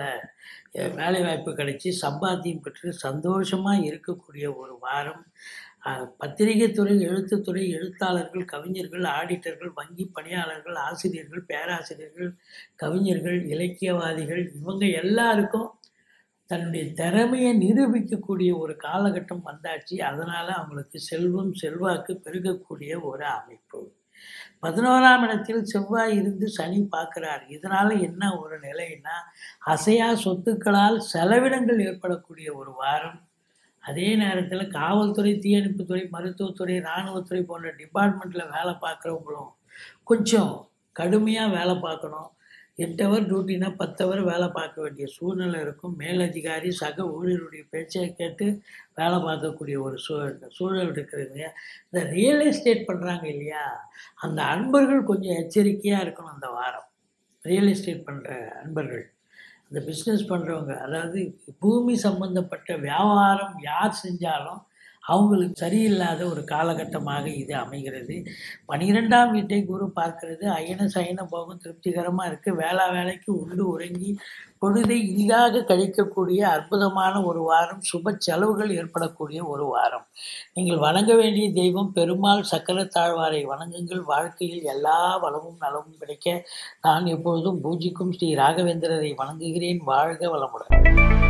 லெவலில் வேலைவாய்ப்பு கிடைச்சி சம்பாத்தியம் பெற்று சந்தோஷமாக இருக்கக்கூடிய ஒரு வாரம் பத்திரிகை துறை எழுத்துத்துறை எழுத்தாளர்கள் கவிஞர்கள் ஆடிட்டர்கள் வங்கி பணியாளர்கள் ஆசிரியர்கள் பேராசிரியர்கள் கவிஞர்கள் இலக்கியவாதிகள் இவங்க எல்லாருக்கும் தன்னுடைய திறமையை நிரூபிக்கக்கூடிய ஒரு காலகட்டம் வந்தாச்சு அதனால் அவங்களுக்கு செல்வம் செல்வாக்கு பெருகக்கூடிய ஒரு அமைப்பு பதினோராம் இடத்தில் செவ்வாய் இருந்து சனி பார்க்குறார் இதனால் என்ன ஒரு நிலைன்னா அசையா சொத்துக்களால் செலவினங்கள் ஏற்படக்கூடிய ஒரு வாரம் அதே நேரத்தில் காவல்துறை தீயணைப்புத்துறை மருத்துவத்துறை இராணுவத்துறை போன்ற டிபார்ட்மெண்ட்டில் வேலை பார்க்குறவங்களும் கொஞ்சம் கடுமையாக வேலை பார்க்கணும் எட்டு ஹவர் டியூட்டினா பத்து ஹவர் வேலை பார்க்க வேண்டிய சூழ்நிலை இருக்கும் மேலதிகாரி சக ஊழியருடைய பேச்சை கேட்டு வேலை பார்க்கக்கூடிய ஒரு சூழல் சூழல் இருக்கிறதுங்க இந்த ரியல் எஸ்டேட் பண்ணுறாங்க இல்லையா அந்த அன்பர்கள் கொஞ்சம் எச்சரிக்கையாக இருக்கணும் அந்த வாரம் ரியல் எஸ்டேட் பண்ணுற அன்பர்கள் இந்த பிஸ்னஸ் பண்ணுறவங்க அதாவது பூமி சம்பந்தப்பட்ட வியாபாரம் யார் செஞ்சாலும் அவங்களுக்கு சரியில்லாத ஒரு காலகட்டமாக இது அமைகிறது பனிரெண்டாம் வீட்டை குரு பார்க்கிறது அயன சயன போகம் திருப்திகரமாக இருக்குது வேளா வேலைக்கு உண்டு உறங்கி பொழுதை இனிதாக கழிக்கக்கூடிய அற்புதமான ஒரு வாரம் சுப செலவுகள் ஏற்படக்கூடிய ஒரு வாரம் நீங்கள் வணங்க வேண்டிய தெய்வம் பெருமாள் சக்கர தாழ்வாரை வணங்குங்கள் வாழ்க்கையில் எல்லா வளமும் நலமும் கிடைக்க நான் எப்பொழுதும் பூஜிக்கும் ஸ்ரீ ராகவேந்திரரை வணங்குகிறேன் வாழ்க வளமுடன்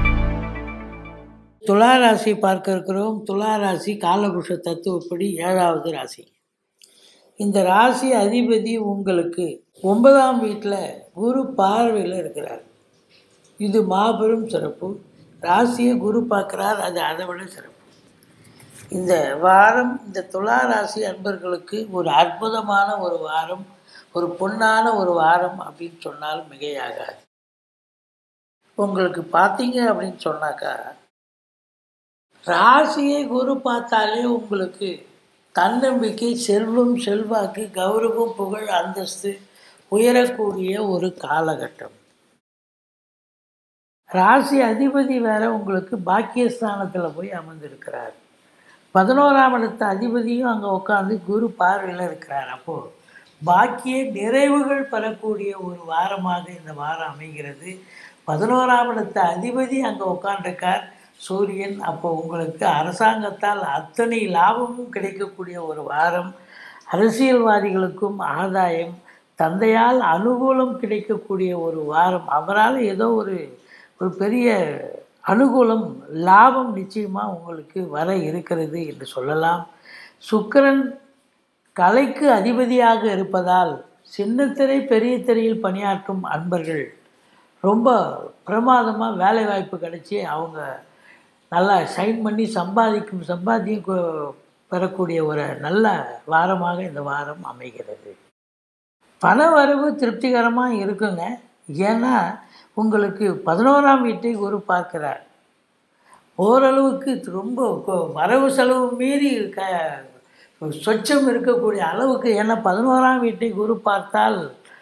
துலா ராசி பார்க்க இருக்கிறோம் துலா ராசி காலபுருஷ தத்துவப்படி ஏழாவது ராசி இந்த ராசி அதிபதி உங்களுக்கு ஒன்பதாம் வீட்டில் குரு பார்வையில் இருக்கிறார் இது மாபெரும் சிறப்பு ராசியை குரு பார்க்குறார் அது அதை விட சிறப்பு இந்த வாரம் இந்த துலா ராசி அன்பர்களுக்கு ஒரு அற்புதமான ஒரு வாரம் ஒரு பொன்னான ஒரு வாரம் அப்படின்னு சொன்னால் மிகையாகாது உங்களுக்கு பார்த்தீங்க அப்படின்னு சொன்னாக்கா ராசியை குரு பார்த்தாலே உங்களுக்கு தன்னம்பிக்கை செல்வம் செல்வாக்கு கௌரவம் புகழ் அந்தஸ்து உயரக்கூடிய ஒரு காலகட்டம் ராசி அதிபதி வேற உங்களுக்கு பாக்கியஸ்தானத்தில் போய் அமர்ந்திருக்கிறார் பதினோராம் இடத்து அதிபதியும் அங்கே உட்காந்து குரு பார்வையில் இருக்கிறார் அப்போது பாக்கிய நிறைவுகள் பெறக்கூடிய ஒரு வாரமாக இந்த வாரம் அமைகிறது பதினோராம் இடத்து அதிபதி அங்கே உட்காண்டிருக்கார் சூரியன் அப்போ உங்களுக்கு அரசாங்கத்தால் அத்தனை லாபமும் கிடைக்கக்கூடிய ஒரு வாரம் அரசியல்வாதிகளுக்கும் ஆதாயம் தந்தையால் அனுகூலம் கிடைக்கக்கூடிய ஒரு வாரம் அவரால் ஏதோ ஒரு ஒரு பெரிய அனுகூலம் லாபம் நிச்சயமாக உங்களுக்கு வர இருக்கிறது என்று சொல்லலாம் சுக்கிரன் கலைக்கு அதிபதியாக இருப்பதால் சின்னத்திரை பெரிய திரையில் பணியாற்றும் அன்பர்கள் ரொம்ப பிரமாதமாக வேலை வாய்ப்பு கிடைச்சி அவங்க நல்லா ஷைன் பண்ணி சம்பாதிக்கும் சம்பாத்தியம் கொ- பெறக்கூடிய ஒரு நல்ல வாரமாக இந்த வாரம் அமைகிறது பண வரவு திருப்திகரமாக இருக்குங்க ஏன்னா உங்களுக்கு பதினோராம் வீட்டை குரு பார்க்கிறார் ஓரளவுக்கு ரொம்ப கொ- வரவு செலவு மீறி க சொச்சம் இருக்கக்கூடிய அளவுக்கு ஏன்னா பதினோராம் வீட்டை குரு பார்த்தால்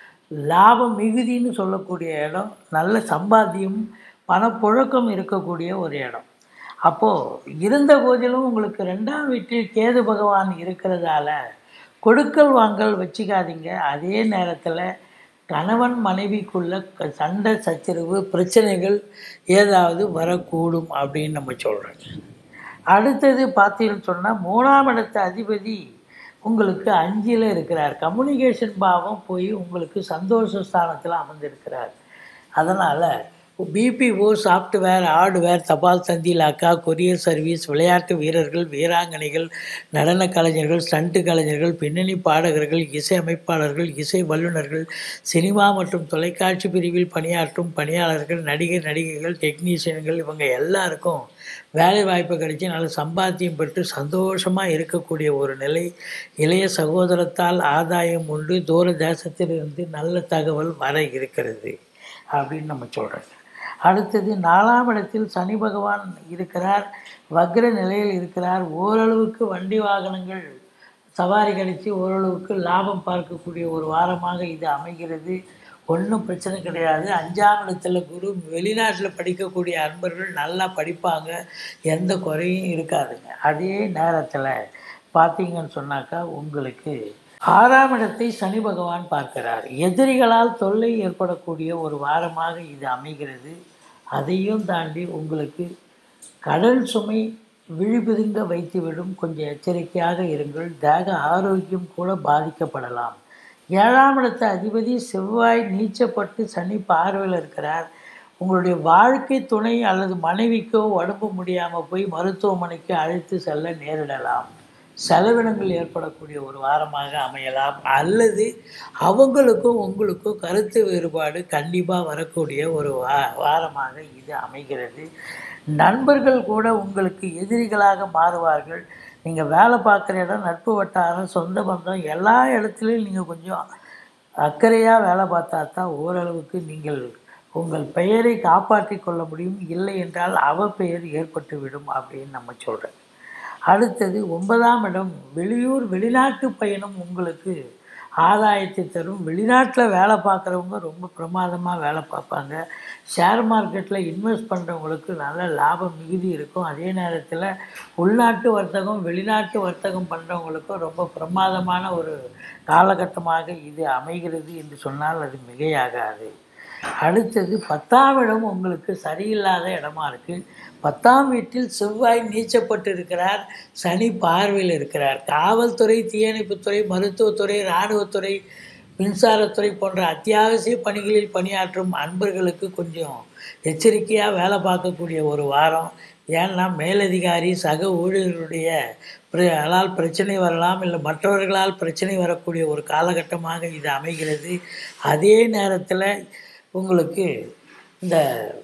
லாபம் மிகுதின்னு சொல்லக்கூடிய இடம் நல்ல சம்பாத்தியம் பணப்புழக்கம் இருக்கக்கூடிய ஒரு இடம் அப்போது இருந்த போதிலும் உங்களுக்கு ரெண்டாம் வீட்டில் கேது பகவான் இருக்கிறதால கொடுக்கல் வாங்கல் வச்சுக்காதீங்க அதே நேரத்தில் கணவன் மனைவிக்குள்ள க- சண்டை சச்சரவு பிரச்சனைகள் ஏதாவது வரக்கூடும் அப்படின்னு நம்ம சொல்கிறோங்க அடுத்தது பார்த்தீங்கன்னு சொன்னால் மூணாம் இடத்து அதிபதி உங்களுக்கு அஞ்சில் இருக்கிறார் கம்யூனிகேஷன் பாவம் போய் உங்களுக்கு சந்தோஷ ஸ்தானத்தில் அமர்ந்திருக்கிறார் அதனால் பிபிஓ சாஃப்ட்வேர் ஹார்ட்வேர் தபால் தந்தி லாக்கா கொரியர் சர்வீஸ் விளையாட்டு வீரர்கள் வீராங்கனைகள் நடன கலைஞர்கள் ஸ்டண்ட் கலைஞர்கள் பின்னணி பாடகர்கள் இசை அமைப்பாளர்கள் இசை வல்லுநர்கள் சினிமா மற்றும் தொலைக்காட்சி பிரிவில் பணியாற்றும் பணியாளர்கள் நடிகர் நடிகைகள் டெக்னீஷியன்கள் இவங்க எல்லாருக்கும் வேலை வாய்ப்பு கிடைச்சி நல்ல சம்பாத்தியம் பெற்று சந்தோஷமாக இருக்கக்கூடிய ஒரு நிலை இளைய சகோதரத்தால் ஆதாயம் உண்டு தூர தேசத்திலிருந்து நல்ல தகவல் வர இருக்கிறது அப்படின்னு நம்ம சொல்கிறோம் அடுத்தது நாலாம் இடத்தில் சனி பகவான் இருக்கிறார் வக்ர நிலையில் இருக்கிறார் ஓரளவுக்கு வண்டி வாகனங்கள் சவாரி கிடைச்சி ஓரளவுக்கு லாபம் பார்க்கக்கூடிய ஒரு வாரமாக இது அமைகிறது ஒன்றும் பிரச்சனை கிடையாது அஞ்சாம் இடத்துல குரு வெளிநாட்டில் படிக்கக்கூடிய அன்பர்கள் நல்லா படிப்பாங்க எந்த குறையும் இருக்காதுங்க அதே நேரத்தில் பார்த்தீங்கன்னு சொன்னாக்கா உங்களுக்கு ஆறாம் இடத்தை சனி பகவான் பார்க்கிறார் எதிரிகளால் தொல்லை ஏற்படக்கூடிய ஒரு வாரமாக இது அமைகிறது அதையும் தாண்டி உங்களுக்கு கடல் சுமை விழிபிதுங்க வைத்துவிடும் கொஞ்சம் எச்சரிக்கையாக இருங்கள் தேக ஆரோக்கியம் கூட பாதிக்கப்படலாம் ஏழாம் இடத்து அதிபதி செவ்வாய் நீச்சப்பட்டு சனி பார்வையில் இருக்கிறார் உங்களுடைய வாழ்க்கை துணை அல்லது மனைவிக்கோ உடம்பு முடியாமல் போய் மருத்துவமனைக்கு அழைத்து செல்ல நேரிடலாம் செலவினங்கள் ஏற்படக்கூடிய ஒரு வாரமாக அமையலாம் அல்லது அவங்களுக்கும் உங்களுக்கும் கருத்து வேறுபாடு கண்டிப்பாக வரக்கூடிய ஒரு வா வாரமாக இது அமைகிறது நண்பர்கள் கூட உங்களுக்கு எதிரிகளாக மாறுவார்கள் நீங்கள் வேலை பார்க்குற இடம் நட்பு வட்டாரம் சொந்த பந்தம் எல்லா இடத்துலையும் நீங்கள் கொஞ்சம் அக்கறையாக வேலை பார்த்தா தான் ஓரளவுக்கு நீங்கள் உங்கள் பெயரை காப்பாற்றி கொள்ள முடியும் இல்லை என்றால் அவ பெயர் ஏற்பட்டுவிடும் அப்படின்னு நம்ம சொல்கிறோம் அடுத்தது ஒன்பதாம் இடம் வெளியூர் வெளிநாட்டு பயணம் உங்களுக்கு ஆதாயத்தை தரும் வெளிநாட்டில் வேலை பார்க்குறவங்க ரொம்ப பிரமாதமாக வேலை பார்ப்பாங்க ஷேர் மார்க்கெட்டில் இன்வெஸ்ட் பண்ணுறவங்களுக்கு நல்ல லாபம் மிகுதி இருக்கும் அதே நேரத்தில் உள்நாட்டு வர்த்தகம் வெளிநாட்டு வர்த்தகம் பண்ணுறவங்களுக்கும் ரொம்ப பிரமாதமான ஒரு காலகட்டமாக இது அமைகிறது என்று சொன்னால் அது மிகையாகாது அடுத்தது பத்தாம் இடம் உங்களுக்கு சரியில்லாத இடமா இருக்குது பத்தாம் வீட்டில் செவ்வாய் நீச்சப்பட்டு இருக்கிறார் சனி பார்வையில் இருக்கிறார் காவல்துறை தீயணைப்புத்துறை மருத்துவத்துறை இராணுவத்துறை மின்சாரத்துறை போன்ற அத்தியாவசிய பணிகளில் பணியாற்றும் அன்பர்களுக்கு கொஞ்சம் எச்சரிக்கையாக வேலை பார்க்கக்கூடிய ஒரு வாரம் ஏன்னா மேலதிகாரி சக ஊழியர்களுடைய பிர- அலால் பிரச்சனை வரலாம் இல்லை மற்றவர்களால் பிரச்சனை வரக்கூடிய ஒரு காலகட்டமாக இது அமைகிறது அதே நேரத்தில் உங்களுக்கு இந்த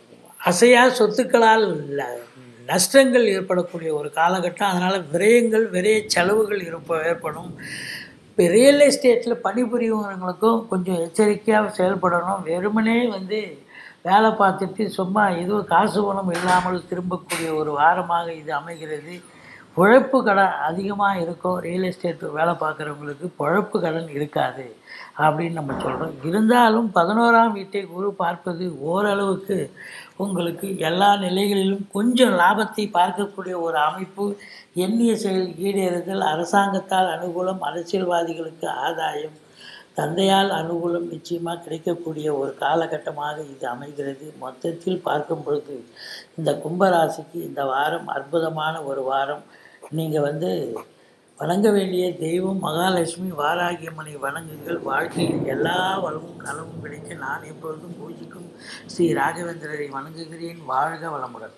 அசையா சொத்துக்களால் ல- நஷ்டங்கள் ஏற்படக்கூடிய ஒரு காலகட்டம் அதனால் விரயங்கள் விரய செலவுகள் இருப்ப ஏற்படும் இப்போ ரியல் எஸ்டேட்டில் பணிபுரியவங்களுக்கும் கொஞ்சம் எச்சரிக்கையாக செயல்படணும் வெறுமனே வந்து வேலை பார்த்துட்டு சும்மா எதுவும் காசு பணம் இல்லாமல் திரும்பக்கூடிய ஒரு வாரமாக இது அமைகிறது உழைப்பு கடன் அதிகமாக இருக்கும் ரியல் எஸ்டேட் வேலை பார்க்குறவங்களுக்கு பொழப்பு கடன் இருக்காது அப்படின்னு நம்ம சொல்கிறோம் இருந்தாலும் பதினோராம் வீட்டை குரு பார்ப்பது ஓரளவுக்கு உங்களுக்கு எல்லா நிலைகளிலும் கொஞ்சம் லாபத்தை பார்க்கக்கூடிய ஒரு அமைப்பு எண்ணிய செயல் ஈடேறுதல் அரசாங்கத்தால் அனுகூலம் அரசியல்வாதிகளுக்கு ஆதாயம் தந்தையால் அனுகூலம் நிச்சயமாக கிடைக்கக்கூடிய ஒரு காலகட்டமாக இது அமைகிறது மொத்தத்தில் பார்க்கும் பொழுது இந்த கும்பராசிக்கு இந்த வாரம் அற்புதமான ஒரு வாரம் நீங்கள் வந்து வணங்க வேண்டிய தெய்வம் மகாலட்சுமி வாராகியம்மனை வணங்குங்கள் வாழ்க்கையில் எல்லா வளமும் நலமும் கிடைக்க நான் எப்பொழுதும் பூஜிக்கும் ஸ்ரீ ராகவேந்திரரை வணங்குகிறேன் வாழ்க வளமுடன்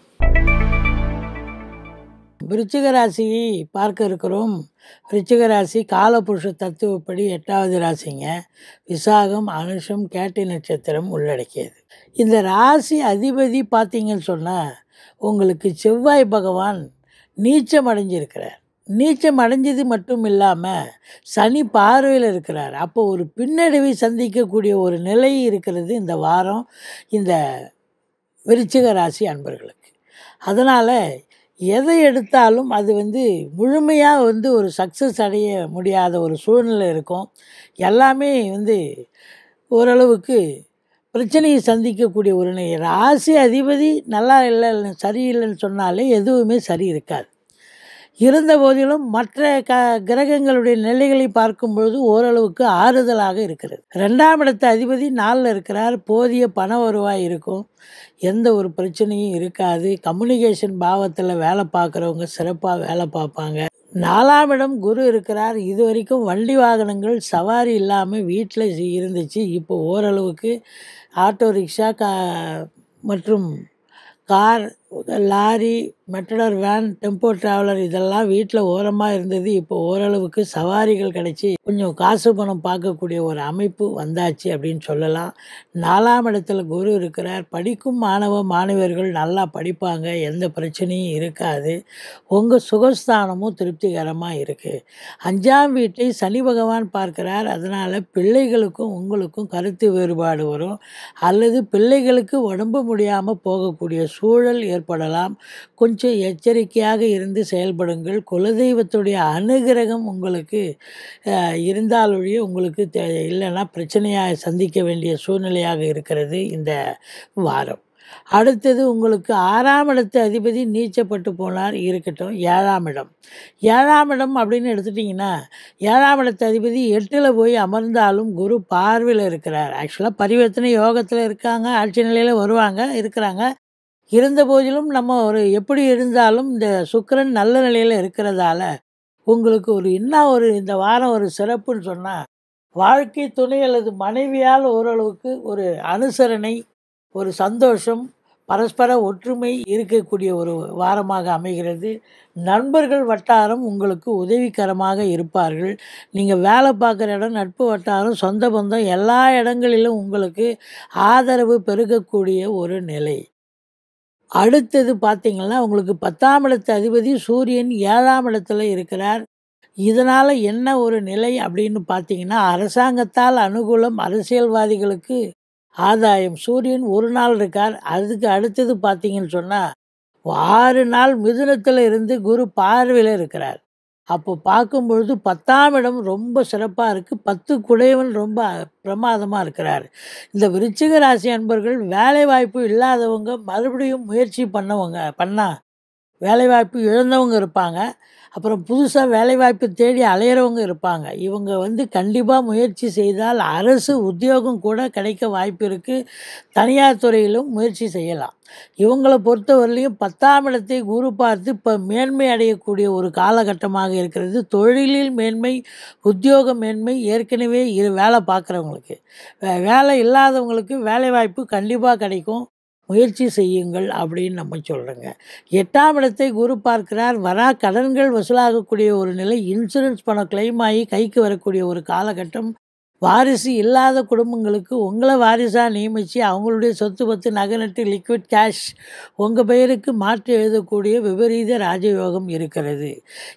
விருச்சிக ராசியை பார்க்க இருக்கிறோம் விருச்சிக ராசி காலபுருஷ தத்துவப்படி எட்டாவது ராசிங்க விசாகம் அனுஷம் கேட்டை நட்சத்திரம் உள்ளடக்கியது இந்த ராசி அதிபதி பார்த்தீங்கன்னு சொன்னால் உங்களுக்கு செவ்வாய் பகவான் நீச்சம் அடைஞ்சிருக்கிறார் நீச்சம் அடைஞ்சது மட்டும் இல்லாமல் சனி பார்வையில் இருக்கிறார் அப்போ ஒரு பின்னடைவை சந்திக்கக்கூடிய ஒரு நிலை இருக்கிறது இந்த வாரம் இந்த விருச்சிக ராசி அன்பர்களுக்கு அதனால் எதை எடுத்தாலும் அது வந்து முழுமையாக வந்து ஒரு சக்ஸஸ் அடைய முடியாத ஒரு சூழ்நிலை இருக்கும் எல்லாமே வந்து ஓரளவுக்கு பிரச்சனையை சந்திக்கக்கூடிய ஒரு நிலை ராசி அதிபதி நல்லா இல்லை சரியில்லைன்னு சொன்னாலே எதுவுமே சரி இருக்காது இருந்த போதிலும் மற்ற க கிரகங்களுடைய நிலைகளை பார்க்கும் பொழுது ஓரளவுக்கு ஆறுதலாக இருக்கிறது ரெண்டாம் இடத்து அதிபதி நாளில் இருக்கிறார் போதிய பண வருவாய் இருக்கும் எந்த ஒரு பிரச்சனையும் இருக்காது கம்யூனிகேஷன் பாவத்தில் வேலை பார்க்குறவங்க சிறப்பாக வேலை பார்ப்பாங்க நாலாம் இடம் குரு இருக்கிறார் இது வரைக்கும் வண்டி வாகனங்கள் சவாரி இல்லாமல் வீட்டில் இருந்துச்சு இப்போ ஓரளவுக்கு ஆட்டோ ரிக்ஷா கா மற்றும் car lorry Matador van tempo traveller இதெல்லாம் வீட்டில் ஓரமாக இருந்தது இப்போ ஓரளவுக்கு சவாரிகள் கிடைச்சி கொஞ்சம் காசு பணம் பார்க்கக்கூடிய ஒரு அமைப்பு வந்தாச்சு அப்படின்னு சொல்லலாம் நாலாம் இடத்துல குரு இருக்கிறார் படிக்கும் மாணவ மாணவர்கள் நல்லா படிப்பாங்க எந்த பிரச்சனையும் இருக்காது உங்கள் சுகஸ்தானமும் திருப்திகரமாக இருக்குது அஞ்சாம் வீட்டை சனி பகவான் பார்க்கிறார் அதனால் பிள்ளைகளுக்கும் உங்களுக்கும் கருத்து வேறுபாடு வரும் அல்லது பிள்ளைகளுக்கு உடம்பு முடியாமல் போகக்கூடிய சூழல் ஏற்படலாம் கொஞ்சம் எச்சரிக்கையாக இருந்து செயல்படுங்கள் குலதெய்வத்துடைய அனுகிரகம் உங்களுக்கு அஹ், இருந்தாலொழிய உங்களுக்கு தே இல்லைன்னா பிரச்சனையாக சந்திக்க வேண்டிய சூழ்நிலையாக இருக்கிறது இந்த வாரம் அடுத்தது உங்களுக்கு ஆறாம் இடத்து அதிபதி நீச்சப்பட்டு போனார் இருக்கட்டும் ஏழாம் இடம் ஏழாம் இடம் அப்படின்னு எடுத்துட்டிங்கன்னா ஏழாம் இடத்து அதிபதி எட்டில் போய் அமர்ந்தாலும் குரு பார்வையில் இருக்கிறார் ஆக்சுவலாக பரிவர்த்தனை யோகத்தில் இருக்காங்க ஆட்சி நிலையில் வருவாங்க இருக்கிறாங்க இருந்த போதிலும் நம்ம ஒரு எப்படி இருந்தாலும் இந்த சுக்கிரன் நல்ல நிலையில் இருக்கிறதால உங்களுக்கு ஒரு என்ன ஒரு இந்த வாரம் ஒரு சிறப்புன்னு சொன்னால் வாழ்க்கை துணை அல்லது மனைவியால் ஓரளவுக்கு ஒரு அனுசரணை ஒரு சந்தோஷம் பரஸ்பர ஒற்றுமை இருக்கக்கூடிய ஒரு வாரமாக அமைகிறது நண்பர்கள் வட்டாரம் உங்களுக்கு உதவிகரமாக இருப்பார்கள் நீங்கள் வேலை பார்க்குற இடம் நட்பு வட்டாரம் சொந்த பந்தம் எல்லா இடங்களிலும் உங்களுக்கு ஆதரவு பெருகக்கூடிய ஒரு நிலை அடுத்தது பார்த்தீங்கன்னா உங்களுக்கு பத்தாம் இடத்து அதிபதி சூரியன் ஏழாம் இடத்துல இருக்கிறார் இதனால் என்ன ஒரு நிலை அப்படின்னு பார்த்தீங்கன்னா அரசாங்கத்தால் அனுகூலம் அரசியல்வாதிகளுக்கு ஆதாயம் சூரியன் ஒரு நாள் இருக்கார் அதுக்கு அடுத்தது பார்த்தீங்கன்னு சொன்னால் ஆறு நாள் மிதுனத்தில் இருந்து குரு பார்வையில் இருக்கிறார் அப்போ பார்க்கும் பொழுது பத்தாம் இடம் ரொம்ப சிறப்பாக இருக்குது பத்து குடையவன் ரொம்ப பிரமாதமாக இருக்கிறார் இந்த விருச்சிக ராசி அன்பர்கள் வேலை வாய்ப்பு இல்லாதவங்க மறுபடியும் முயற்சி பண்ணவங்க பண்ணால் வேலைவாய்ப்பு இழந்தவங்க இருப்பாங்க அப்புறம் புதுசாக வேலைவாய்ப்பு தேடி அலையிறவங்க இருப்பாங்க இவங்க வந்து கண்டிப்பாக முயற்சி செய்தால் அரசு உத்தியோகம் கூட கிடைக்க வாய்ப்பு இருக்குது தனியார் துறையிலும் முயற்சி செய்யலாம் இவங்களை பொறுத்தவரையிலையும் பத்தாம் இடத்தை குரு பார்த்து இப்போ மேன்மை அடையக்கூடிய ஒரு காலகட்டமாக இருக்கிறது தொழிலில் மேன்மை உத்தியோக மேன்மை ஏற்கனவே இரு வேலை பார்க்குறவங்களுக்கு வே- வேலை இல்லாதவங்களுக்கு வேலை வாய்ப்பு கண்டிப்பாக கிடைக்கும் முயற்சி செய்யுங்கள் அப்படின்னு நம்ம சொல்கிறோங்க எட்டாம் இடத்தை குரு பார்க்கிறார் வரா கடன்கள் வசூலாகக்கூடிய ஒரு நிலை இன்சூரன்ஸ் பணம் கிளைம் ஆகி கைக்கு வரக்கூடிய ஒரு காலகட்டம் வாரிசு இல்லாத குடும்பங்களுக்கு உங்களை வாரிசாக நியமித்து அவங்களுடைய சொத்து பத்து நகை நட்டு லிக்விட் கேஷ் உங்கள் பெயருக்கு மாற்றி எழுதக்கூடிய விபரீத ராஜயோகம் இருக்கிறது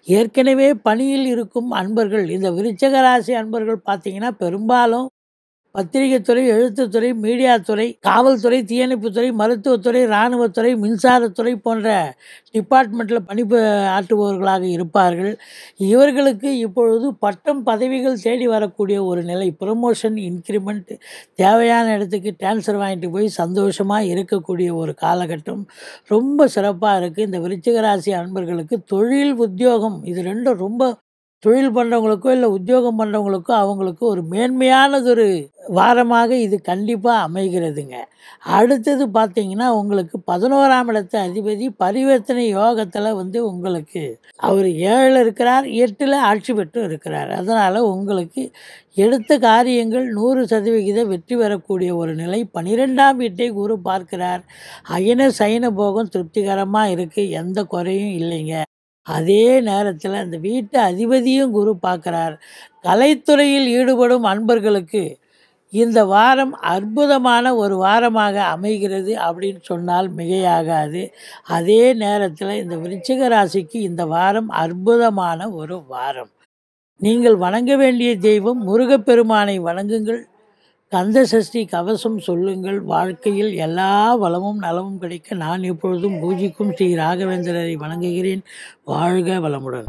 ஏற்கனவே பணியில் இருக்கும் அன்பர்கள் இந்த விருச்சக ராசி அன்பர்கள் பார்த்தீங்கன்னா பெரும்பாலும் பத்திரிகைத்துறை எழுத்துத்துறை மீடியாத்துறை காவல்துறை தீயணைப்புத்துறை மருத்துவத்துறை இராணுவத்துறை மின்சாரத்துறை போன்ற டிபார்ட்மெண்ட்டில் பணி ஆற்றுபவர்களாக இருப்பார்கள் இவர்களுக்கு இப்பொழுது பட்டம் பதவிகள் தேடி வரக்கூடிய ஒரு நிலை ப்ரொமோஷன் இன்க்ரிமெண்ட் தேவையான இடத்துக்கு டிரான்ஸ்ஃபர் வாங்கிட்டு போய் சந்தோஷமாக இருக்கக்கூடிய ஒரு காலகட்டம் ரொம்ப சிறப்பாக இருக்குது இந்த விருச்சிக ராசி அன்பர்களுக்கு தொழில் உத்தியோகம் இது ரெண்டும் ரொம்ப தொழில் பண்ணுறவங்களுக்கோ இல்லை உத்தியோகம் பண்ணுறவங்களுக்கோ அவங்களுக்கு ஒரு மேன்மையானதொரு வாரமாக இது கண்டிப்பாக அமைகிறதுங்க அடுத்தது பார்த்தீங்கன்னா உங்களுக்கு பதினோராம் இடத்து அதிபதி பரிவர்த்தனை யோகத்தில் வந்து உங்களுக்கு அவர் ஏழில் இருக்கிறார் எட்டில் ஆட்சி பெற்று இருக்கிறார் அதனால் உங்களுக்கு எடுத்த காரியங்கள் நூறு சதவிகித வெற்றி பெறக்கூடிய ஒரு நிலை பன்னிரெண்டாம் வீட்டை குரு பார்க்கிறார் அயன சயன போகம் திருப்திகரமாக இருக்குது எந்த குறையும் இல்லைங்க அதே நேரத்தில் அந்த வீட்டு அதிபதியும் குரு பார்க்குறார் கலைத்துறையில் ஈடுபடும் அன்பர்களுக்கு இந்த வாரம் அற்புதமான ஒரு வாரமாக அமைகிறது அப்படின்னு சொன்னால் மிகையாகாது அதே நேரத்தில் இந்த விருச்சிக ராசிக்கு இந்த வாரம் அற்புதமான ஒரு வாரம் நீங்கள் வணங்க வேண்டிய தெய்வம் முருகப்பெருமானை வணங்குங்கள் கந்த சஷ்டி கவசம் சொல்லுங்கள் வாழ்க்கையில் எல்லா வளமும் நலமும் கிடைக்க நான் எப்பொழுதும் பூஜிக்கும் ஸ்ரீ ராகவேந்திரரை வணங்குகிறேன் வாழ்க வளமுடன்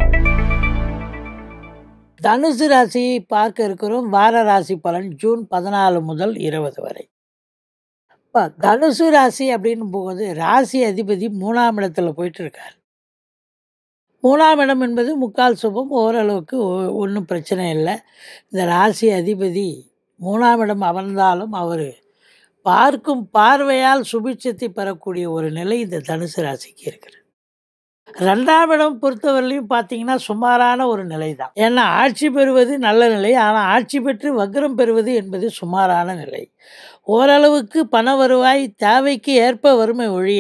தனுசு ராசியை பார்க்க இருக்கிறோம் வார ராசி பலன் ஜூன் பதினாலு முதல் இருபது வரை இப்போ தனுசு ராசி அப்படின்னு போகுது ராசி அதிபதி மூணாம் இடத்துல போயிட்டு இருக்கார் மூணாம் இடம் என்பது முக்கால் சுபம் ஓரளவுக்கு ஒன்றும் பிரச்சனை இல்லை இந்த ராசி அதிபதி மூணாம் இடம் அமர்ந்தாலும் அவர் பார்க்கும் பார்வையால் சுபிட்சத்தை பெறக்கூடிய ஒரு நிலை இந்த தனுசு ராசிக்கு இருக்கிறது ரெண்டாம் இடம் பொறுத்தவரையிலையும் பார்த்தீங்கன்னா சுமாரான ஒரு நிலை தான் ஏன்னா ஆட்சி பெறுவது நல்ல நிலை ஆனால் ஆட்சி பெற்று வக்ரம் பெறுவது என்பது சுமாரான நிலை ஓரளவுக்கு பண வருவாய் தேவைக்கு ஏற்ப வறுமை ஒழிய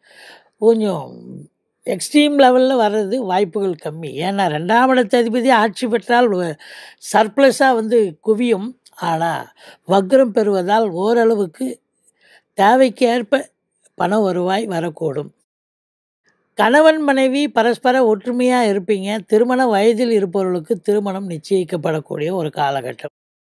கொஞ்சம் எக்ஸ்ட்ரீம் லெவலில் வர்றது வாய்ப்புகள் கம்மி ஏன்னா ரெண்டாம் இடத்து அதிபதி ஆட்சி பெற்றால் சர்ப்ளஸாக வந்து குவியும் ஆனால் வக்ரம் பெறுவதால் ஓரளவுக்கு தேவைக்கு ஏற்ப பண வருவாய் வரக்கூடும் கணவன் மனைவி பரஸ்பர ஒற்றுமையாக இருப்பீங்க திருமண வயதில் இருப்பவர்களுக்கு திருமணம் நிச்சயிக்கப்படக்கூடிய ஒரு காலகட்டம்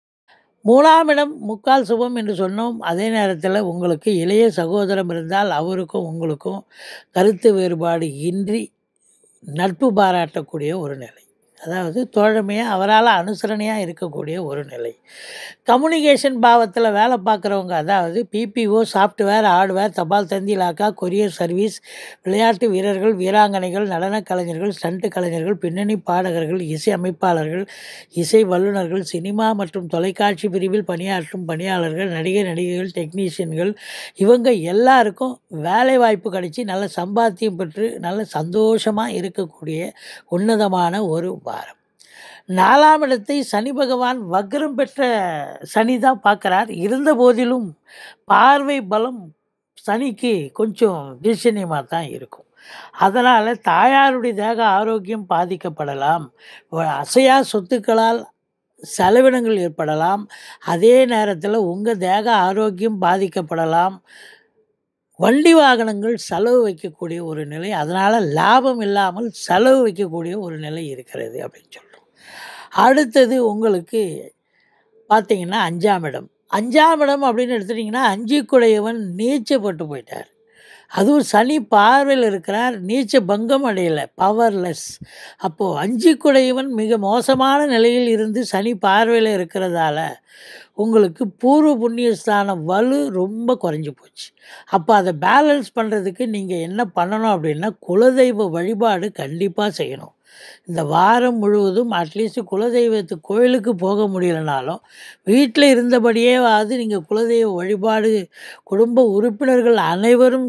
மூணாம் இடம் முக்கால் சுபம் என்று சொன்னோம் அதே நேரத்தில் உங்களுக்கு இளைய சகோதரம் இருந்தால் அவருக்கும் உங்களுக்கும் கருத்து வேறுபாடு இன்றி நட்பு பாராட்டக்கூடிய ஒரு நிலை அதாவது தோழமையாக அவரால் அனுசரணையாக இருக்கக்கூடிய ஒரு நிலை கம்யூனிகேஷன் பாவத்தில் வேலை பார்க்குறவங்க அதாவது பிபிஓ சாஃப்ட்வேர் ஹார்ட்வேர் தபால் தந்தி இலாக்கா கொரியர் சர்வீஸ் விளையாட்டு வீரர்கள் வீராங்கனைகள் நடனக் கலைஞர்கள் ஸ்டண்ட் கலைஞர்கள் பின்னணி பாடகர்கள் இசை அமைப்பாளர்கள் இசை வல்லுநர்கள் சினிமா மற்றும் தொலைக்காட்சி பிரிவில் பணியாற்றும் பணியாளர்கள் நடிகை நடிகைகள் டெக்னீஷியன்கள் இவங்க எல்லாருக்கும் வேலை வாய்ப்பு கிடைச்சி நல்ல சம்பாத்தியம் பெற்று நல்ல சந்தோஷமாக இருக்கக்கூடிய உன்னதமான ஒரு வாரம் நாலாம் இடத்தை சனி பகவான் வக்ரம் பெற்ற சனி தான் பார்க்குறார் இருந்த போதிலும் பார்வை பலம் சனிக்கு கொஞ்சம் தீட்சணியமாக தான் இருக்கும் அதனால் தாயாருடைய தேக ஆரோக்கியம் பாதிக்கப்படலாம் அசையா சொத்துக்களால் செலவினங்கள் ஏற்படலாம் அதே நேரத்தில் உங்கள் தேக ஆரோக்கியம் பாதிக்கப்படலாம் வண்டி வாகனங்கள் செலவு வைக்கக்கூடிய ஒரு நிலை அதனால் லாபம் இல்லாமல் செலவு வைக்கக்கூடிய ஒரு நிலை இருக்கிறது அப்படின்னு சொல்கிறோம் அடுத்தது உங்களுக்கு பார்த்தீங்கன்னா அஞ்சாம் இடம் அஞ்சாம் இடம் அப்படின்னு எடுத்துட்டிங்கன்னா அஞ்சு குடையவன் நீச்சப்பட்டு போயிட்டார் அதுவும் சனி பார்வையில் இருக்கிறார் நீச்ச பங்கம் அடையலை பவர்லெஸ் அப்போது அஞ்சு குடையவன் மிக மோசமான நிலையில் இருந்து சனி பார்வையில் இருக்கிறதால உங்களுக்கு பூர்வ புண்ணியஸ்தான வலு ரொம்ப குறைஞ்சி போச்சு அப்போ அதை பேலன்ஸ் பண்ணுறதுக்கு நீங்கள் என்ன பண்ணணும் அப்படின்னா குலதெய்வ வழிபாடு கண்டிப்பாக செய்யணும் இந்த வாரம் முழுவதும் அட்லீஸ்ட் குலதெய்வத்து கோயிலுக்கு போக முடியலனாலும் வீட்டில் இருந்தபடியேவாது நீங்கள் குலதெய்வ வழிபாடு குடும்ப உறுப்பினர்கள் அனைவரும்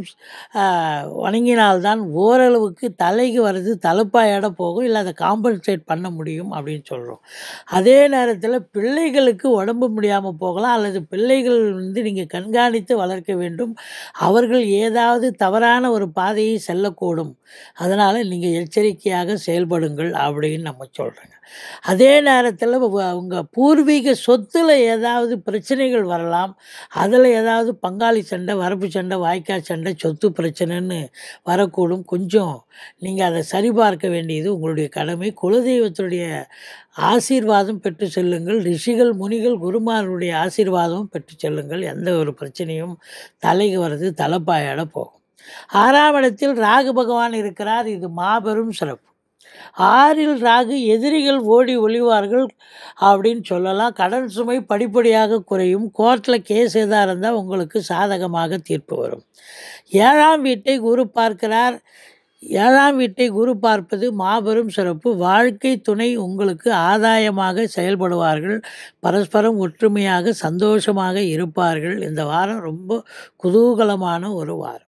வணங்கினால்தான் ஓரளவுக்கு தலைக்கு வர்றது தலைப்பாயோட போகும் இல்லை அதை காம்பன்சேட் பண்ண முடியும் அப்படின்னு சொல்கிறோம் அதே நேரத்தில் பிள்ளைகளுக்கு உடம்பு முடியாமல் போகலாம் அல்லது பிள்ளைகள் வந்து நீங்கள் கண்காணித்து வளர்க்க வேண்டும் அவர்கள் ஏதாவது தவறான ஒரு பாதையை செல்லக்கூடும் அதனால் நீங்கள் எச்சரிக்கையாக செயல்பட செயல்படுங்கள் அப்படின்னு நம்ம சொல்கிறோங்க அதே நேரத்தில் உங்கள் பூர்வீக சொத்தில் ஏதாவது பிரச்சனைகள் வரலாம் அதில் ஏதாவது பங்காளி சண்டை வரப்பு சண்டை வாய்க்கால் சண்டை சொத்து பிரச்சனைன்னு வரக்கூடும் கொஞ்சம் நீங்கள் அதை சரிபார்க்க வேண்டியது உங்களுடைய கடமை குலதெய்வத்துடைய ஆசீர்வாதம் பெற்று செல்லுங்கள் ரிஷிகள் முனிகள் குருமாருடைய ஆசீர்வாதமும் பெற்று செல்லுங்கள் எந்த ஒரு பிரச்சனையும் தலைக்கு வர்றது தலைப்பாயோட போகும் ஆறாம் இடத்தில் ராகு பகவான் இருக்கிறார் இது மாபெரும் சிறப்பு ஆறில் ராகு எதிரிகள் ஓடி ஒளிவார்கள் அப்படின்னு சொல்லலாம் கடன் சுமை படிப்படியாக குறையும் கோர்ட்டில் கேஸ் எதாக இருந்தால் உங்களுக்கு சாதகமாக தீர்ப்பு வரும் ஏழாம் வீட்டை குரு பார்க்கிறார் ஏழாம் வீட்டை குரு பார்ப்பது மாபெரும் சிறப்பு வாழ்க்கை துணை உங்களுக்கு ஆதாயமாக செயல்படுவார்கள் பரஸ்பரம் ஒற்றுமையாக சந்தோஷமாக இருப்பார்கள் இந்த வாரம் ரொம்ப குதூகலமான ஒரு வாரம்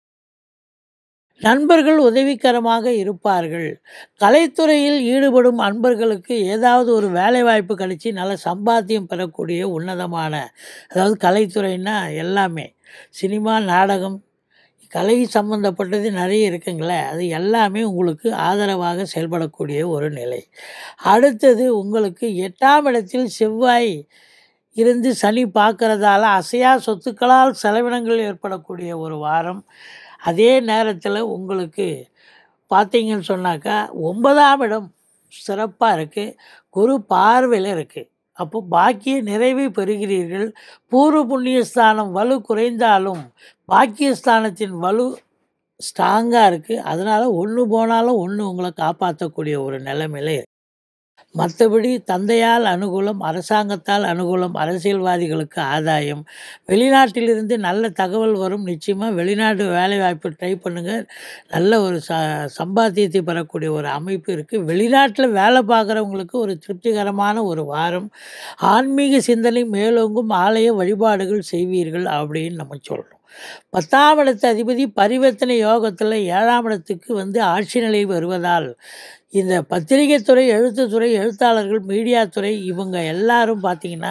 நண்பர்கள் உதவிகரமாக இருப்பார்கள் கலைத்துறையில் ஈடுபடும் அன்பர்களுக்கு ஏதாவது ஒரு வேலைவாய்ப்பு கிடைச்சி நல்ல சம்பாத்தியம் பெறக்கூடிய உன்னதமான அதாவது கலைத்துறைன்னா எல்லாமே சினிமா நாடகம் கலை சம்பந்தப்பட்டது நிறைய இருக்குங்களே அது எல்லாமே உங்களுக்கு ஆதரவாக செயல்படக்கூடிய ஒரு நிலை அடுத்தது உங்களுக்கு எட்டாம் இடத்தில் செவ்வாய் இருந்து சனி பார்க்கறதால அசையா சொத்துக்களால் செலவினங்கள் ஏற்படக்கூடிய ஒரு வாரம் அதே நேரத்தில் உங்களுக்கு பார்த்தீங்கன்னு சொன்னாக்கா ஒன்பதாம் இடம் சிறப்பாக இருக்குது குரு பார்வையில் இருக்குது அப்போ பாக்கிய நிறைவை பெறுகிறீர்கள் பூர்வ புண்ணியஸ்தானம் வலு குறைந்தாலும் பாக்கியஸ்தானத்தின் வலு ஸ்ட்ராங்காக இருக்குது அதனால் ஒன்று போனாலும் ஒன்று உங்களை காப்பாற்றக்கூடிய ஒரு நிலைமையில இருக்கு மற்றபடி தந்தையால் அனுகூலம் அரசாங்கத்தால் அனுகூலம் அரசியல்வாதிகளுக்கு ஆதாயம் வெளிநாட்டிலிருந்து நல்ல தகவல் வரும் நிச்சயமாக வெளிநாட்டு வேலைவாய்ப்பு ட்ரை பண்ணுங்கள் நல்ல ஒரு ச சம்பாத்தியத்தை பெறக்கூடிய ஒரு அமைப்பு இருக்குது வெளிநாட்டில் வேலை பார்க்குறவங்களுக்கு ஒரு திருப்திகரமான ஒரு வாரம் ஆன்மீக சிந்தனை மேலோங்கும் ஆலய வழிபாடுகள் செய்வீர்கள் அப்படின்னு நம்ம சொல்கிறோம் பத்தாம் இடத்து அதிபதி பரிவர்த்தனை யோகத்தில் ஏழாம் இடத்துக்கு வந்து ஆட்சி நிலை வருவதால் இந்த பத்திரிகைத் துறை எழுத்துத்துறை எழுத்தாளர்கள் மீடியா துறை இவங்க எல்லாரும் பார்த்திங்கன்னா